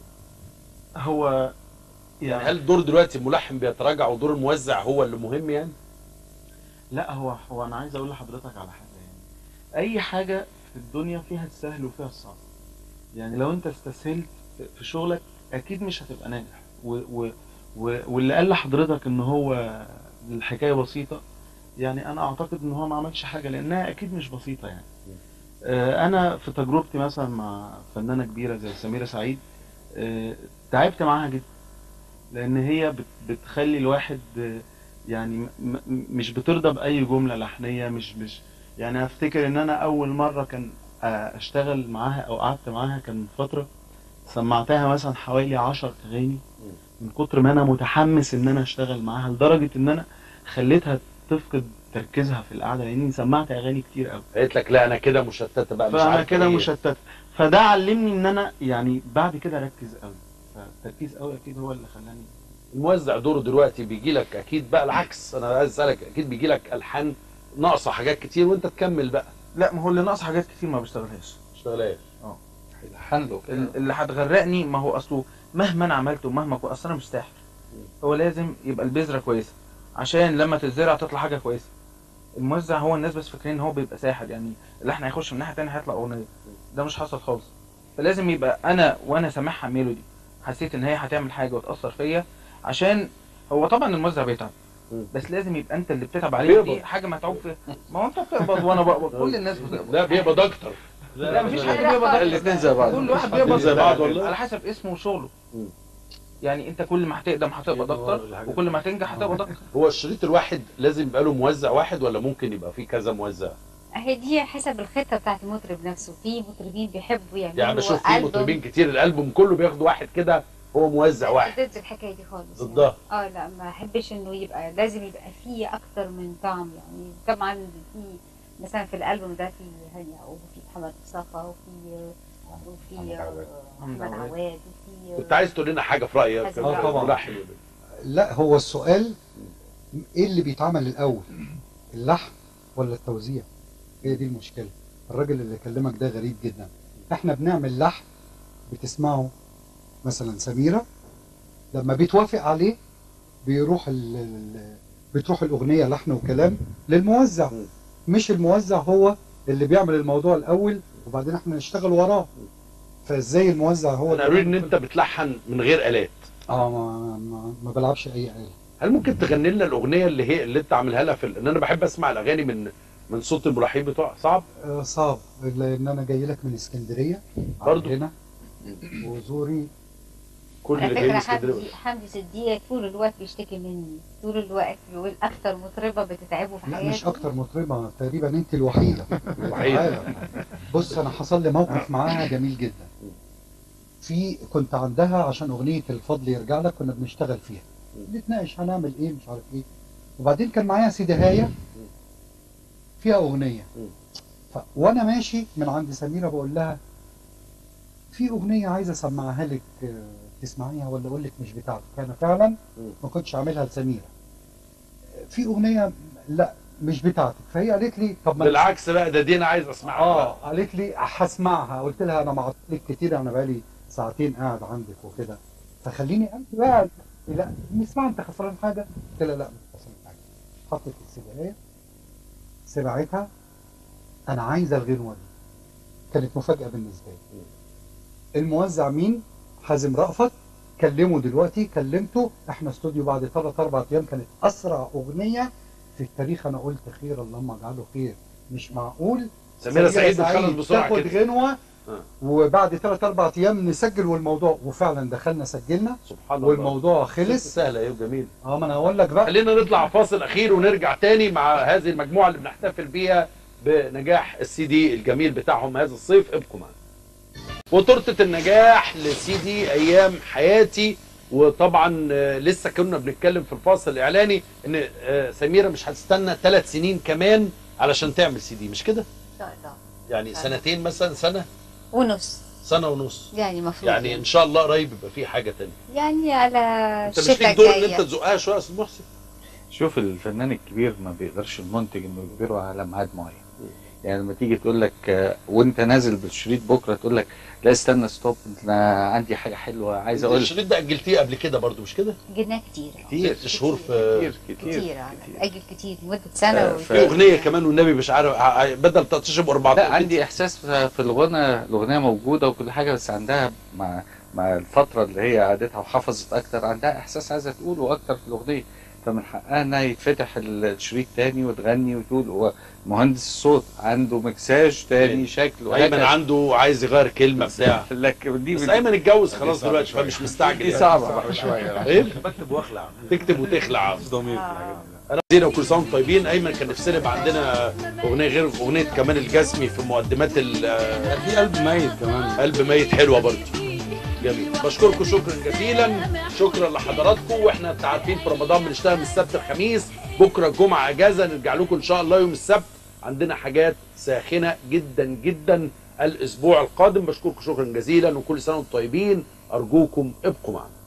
هو يعني هل دور دلوقتي الملحن بيتراجع ودور الموزع هو اللي مهم يعني لا هو هو انا عايز اقول لحضرتك على حاجه يعني اي حاجه في الدنيا فيها السهل وفيها الصعب يعني لو انت استسهلت في- في شغلك اكيد مش هتبقى ناجح و و و واللي قال لحضرتك ان هو الحكايه بسيطه يعني انا اعتقد ان هو ما عملش حاجه لانها اكيد مش بسيطه يعني آه، انا في تجربتي مثلا مع فنانه كبيره زي سميره سعيد آه، تعبت معاها جدا لان هي بت- بتخلي الواحد آه، يعني م- م- مش بترضى باي جمله لحنيه مش مش يعني افتكر ان انا اول مره كان آه، اشتغل معاها او قعدت معاها كان من فتره سمعتها مثلا حوالي عشر اغاني من كتر ما انا متحمس ان انا اشتغل معاها لدرجه ان انا خليتها تفقد تركيزها في القعده لاني سمعت اغاني كتير قوي قالت لك لا انا كده مشتته بقى مش فانا عارف كده إيه. مشتت فده علمني ان انا يعني بعد كده اركز قوي فالتركيز قوي اكيد هو اللي خلاني الموزع دوره دلوقتي بيجي لك اكيد بقى العكس انا عايز اسالك اكيد بيجي لك الحان ناقصه حاجات كتير وانت تكمل بقى لا ما هو اللي ناقص حاجات كتير ما بشتغلهاش اشتغلهاش اه الحن له ال- اللي هتغرقني ما هو اصله مهما انا عملته مهما كو... اصل انا مش ساحر هو لازم يبقى البذره كويسه عشان لما تتزرع تطلع حاجه كويسه الموزع هو الناس بس فاكرين ان هو بيبقى ساحر يعني اللحن هيخش من ناحيه تانية هيطلع اغنيه ده مش حصل خالص فلازم يبقى انا وانا سامعها ميلودي حسيت ان هي هتعمل حاجه وتاثر فيا عشان هو طبعا الموزع بيتعب بس لازم يبقى انت اللي بتتعب عليه بيقبض. دي حاجه متعوب فيها ما هو انت بتقبض وانا بقبض كل الناس بتقبض لا بيقبض اكتر لا مفيش حد بيقبض أكتر. الاتنين زي بعض كل واحد مفيش حد بيقبض زي بعض والله على حسب اسمه وشغله يعني انت كل ما هتقدم هتقبض اكتر وكل ما هتنجح هتقبض اكتر هو الشريط الواحد لازم يبقى له موزع واحد ولا ممكن يبقى فيه كذا موزع هي دي حسب الخطه بتاعت المطرب نفسه في مطربين بيحبوا يعملوا يعني بشوف في ألبوم مطربين كتير الالبوم كله بياخد واحد كده هو موزع واحد ضد الحكايه دي خالص ضدها اه لا ما احبش انه يبقى لازم يبقى فيه اكتر من طعم يعني طبعا في مثلا في الالبوم ده في هاني يعقوب وفي محمد مصطفى وفي وفي محمد عواد وفي كنت عايز تقول لنا حاجه في رايك حسن آه طبعا. ملحن. لا هو السؤال ايه اللي بيتعمل الاول اللحن ولا التوزيع هي دي المشكله الراجل اللي كلمك ده غريب جدا احنا بنعمل لحن بتسمعه مثلا سميره لما بيتوافق عليه بيروح ال ال- بتروح الاغنيه لحن وكلام للموزع مش الموزع هو اللي بيعمل الموضوع الاول وبعدين احنا نشتغل وراه فازاي الموزع هو انا قالوا لي ان انت بتلحن من غير الات اه ما ما, ما بلعبش اي آلة هل ممكن تغني لنا الاغنيه اللي هي اللي انت عاملها لها في ال- ان انا بحب اسمع الاغاني من من صوت الملحنين بتوع صعب آه صعب لان انا جاي لك من اسكندريه برضو هنا وزوري كل على اللي جاي من فكره اسكندريه حمدي حمدي صديق طول الوقت بيشتكي مني طول الوقت بيقول اكتر مطربه بتتعبه في لا حياته مش اكتر مطربه تقريبا انت الوحيده الوحيدة. تعالى. بص انا حصل لي موقف معاها جميل جدا في كنت عندها عشان اغنيه الفضل يرجع لك كنا بنشتغل فيها نتناقش هنعمل ايه مش عارف ايه وبعدين كان معايا سيدي هايه فيها اغنيه ف... وانا ماشي من عند سميره بقول لها في اغنيه عايز اسمعها لك آه، تسمعيها ولا اقول لك مش بتاعتك انا فعلا ما كنتش عاملها لسميره في اغنيه لا مش بتاعتك فهي قالت لي طب ما بالعكس بقى ده دي انا عايز اسمعها اه بقى. قالت لي هسمعها قلت لها انا معطلك كتير انا بقالي ساعتين قاعد عندك وكده فخليني انت بقى لا نسمع انت خسران حاجه قلت لها لا مش خسران حاجه حطت السجاير سمعتها انا عايزه الغنوه دي كانت مفاجاه بالنسبه لي الموزع مين حازم رأفت كلمه دلوقتي كلمته احنا استوديو بعد ثلاث اربع ايام كانت اسرع اغنيه في التاريخ انا قلت خير اللهم اجعله خير مش معقول سميرة سعيد اتخلت بسرعة تاخد كده. غنوه آه. وبعد ثلاث اربع ايام نسجل والموضوع وفعلا دخلنا سجلنا سبحان الله والموضوع خلص سهله ايوه جميل اه ما انا هقول لك بقى خلينا نطلع فاصل اخير ونرجع تاني مع هذه المجموعه اللي بنحتفل بيها بنجاح السي دي الجميل بتاعهم هذا الصيف ابقوا معنا وتورته النجاح لسي دي ايام حياتي وطبعا آه، لسه كنا بنتكلم في الفاصل الاعلاني ان آه، سميره مش هتستنى ثلاث سنين كمان علشان تعمل سي دي مش كده؟ ان شاء الله يعني سنتين مثلا سنه ونص سنه ونص يعني المفروض يعني ان شاء الله قريب يبقى في حاجه تانية يعني على انت مش الشتاء ليك دور ان الجاية. انت تزقها شويه يا استاذ محسن شوف الفنان الكبير ما بيقدرش المنتج انه يجبره على ميعاد معين يعني لما تيجي تقول لك آه، وانت نازل بالشريط بكره تقول لك لا استنى ستوب انا عندي حاجه حلوه عايز اقول الشريط ده اجلتيه قبل كده برضو مش كده؟ جبناه كتير كتير ست شهور في كتير كتير اجل كتير مده سنه و... في اغنيه كمان والنبي مش عارف ع- بدل 13 ب 14 لا عندي احساس في الغنى الاغنيه موجوده وكل حاجه بس عندها مع مع الفتره اللي هي قعدتها وحفظت اكتر عندها احساس عايزه تقوله اكتر في الاغنيه فمن حقها انها يتفتح الشريط تاني وتغني وتقول ومهندس الصوت عنده مكساج تاني شكل ايمن عنده عايز يغير كلمه بتاع لكن دي بس ايمن اتجوز خلاص دلوقتي فمش مستعجل دي يعني. صعبة بقى شوية. ايه بكتب واخلع تكتب وتخلع ضمير انا زينه وكل سنه وانتم طيبين ايمن كان نفسنا يبقى عندنا اغنيه غير اغنيه كمان الجسمي في مقدمات ال في قلب ميت كمان قلب ميت حلوه برضه جميل بشكركم شكرا جزيلا شكرا لحضراتكم واحنا انتوا عارفين في رمضان بنشتغل من السبت الخميس بكره الجمعه اجازه نرجع لكم ان شاء الله يوم السبت عندنا حاجات ساخنه جدا جدا الاسبوع القادم بشكركم شكرا جزيلا وكل سنه وانتم طيبين ارجوكم ابقوا معنا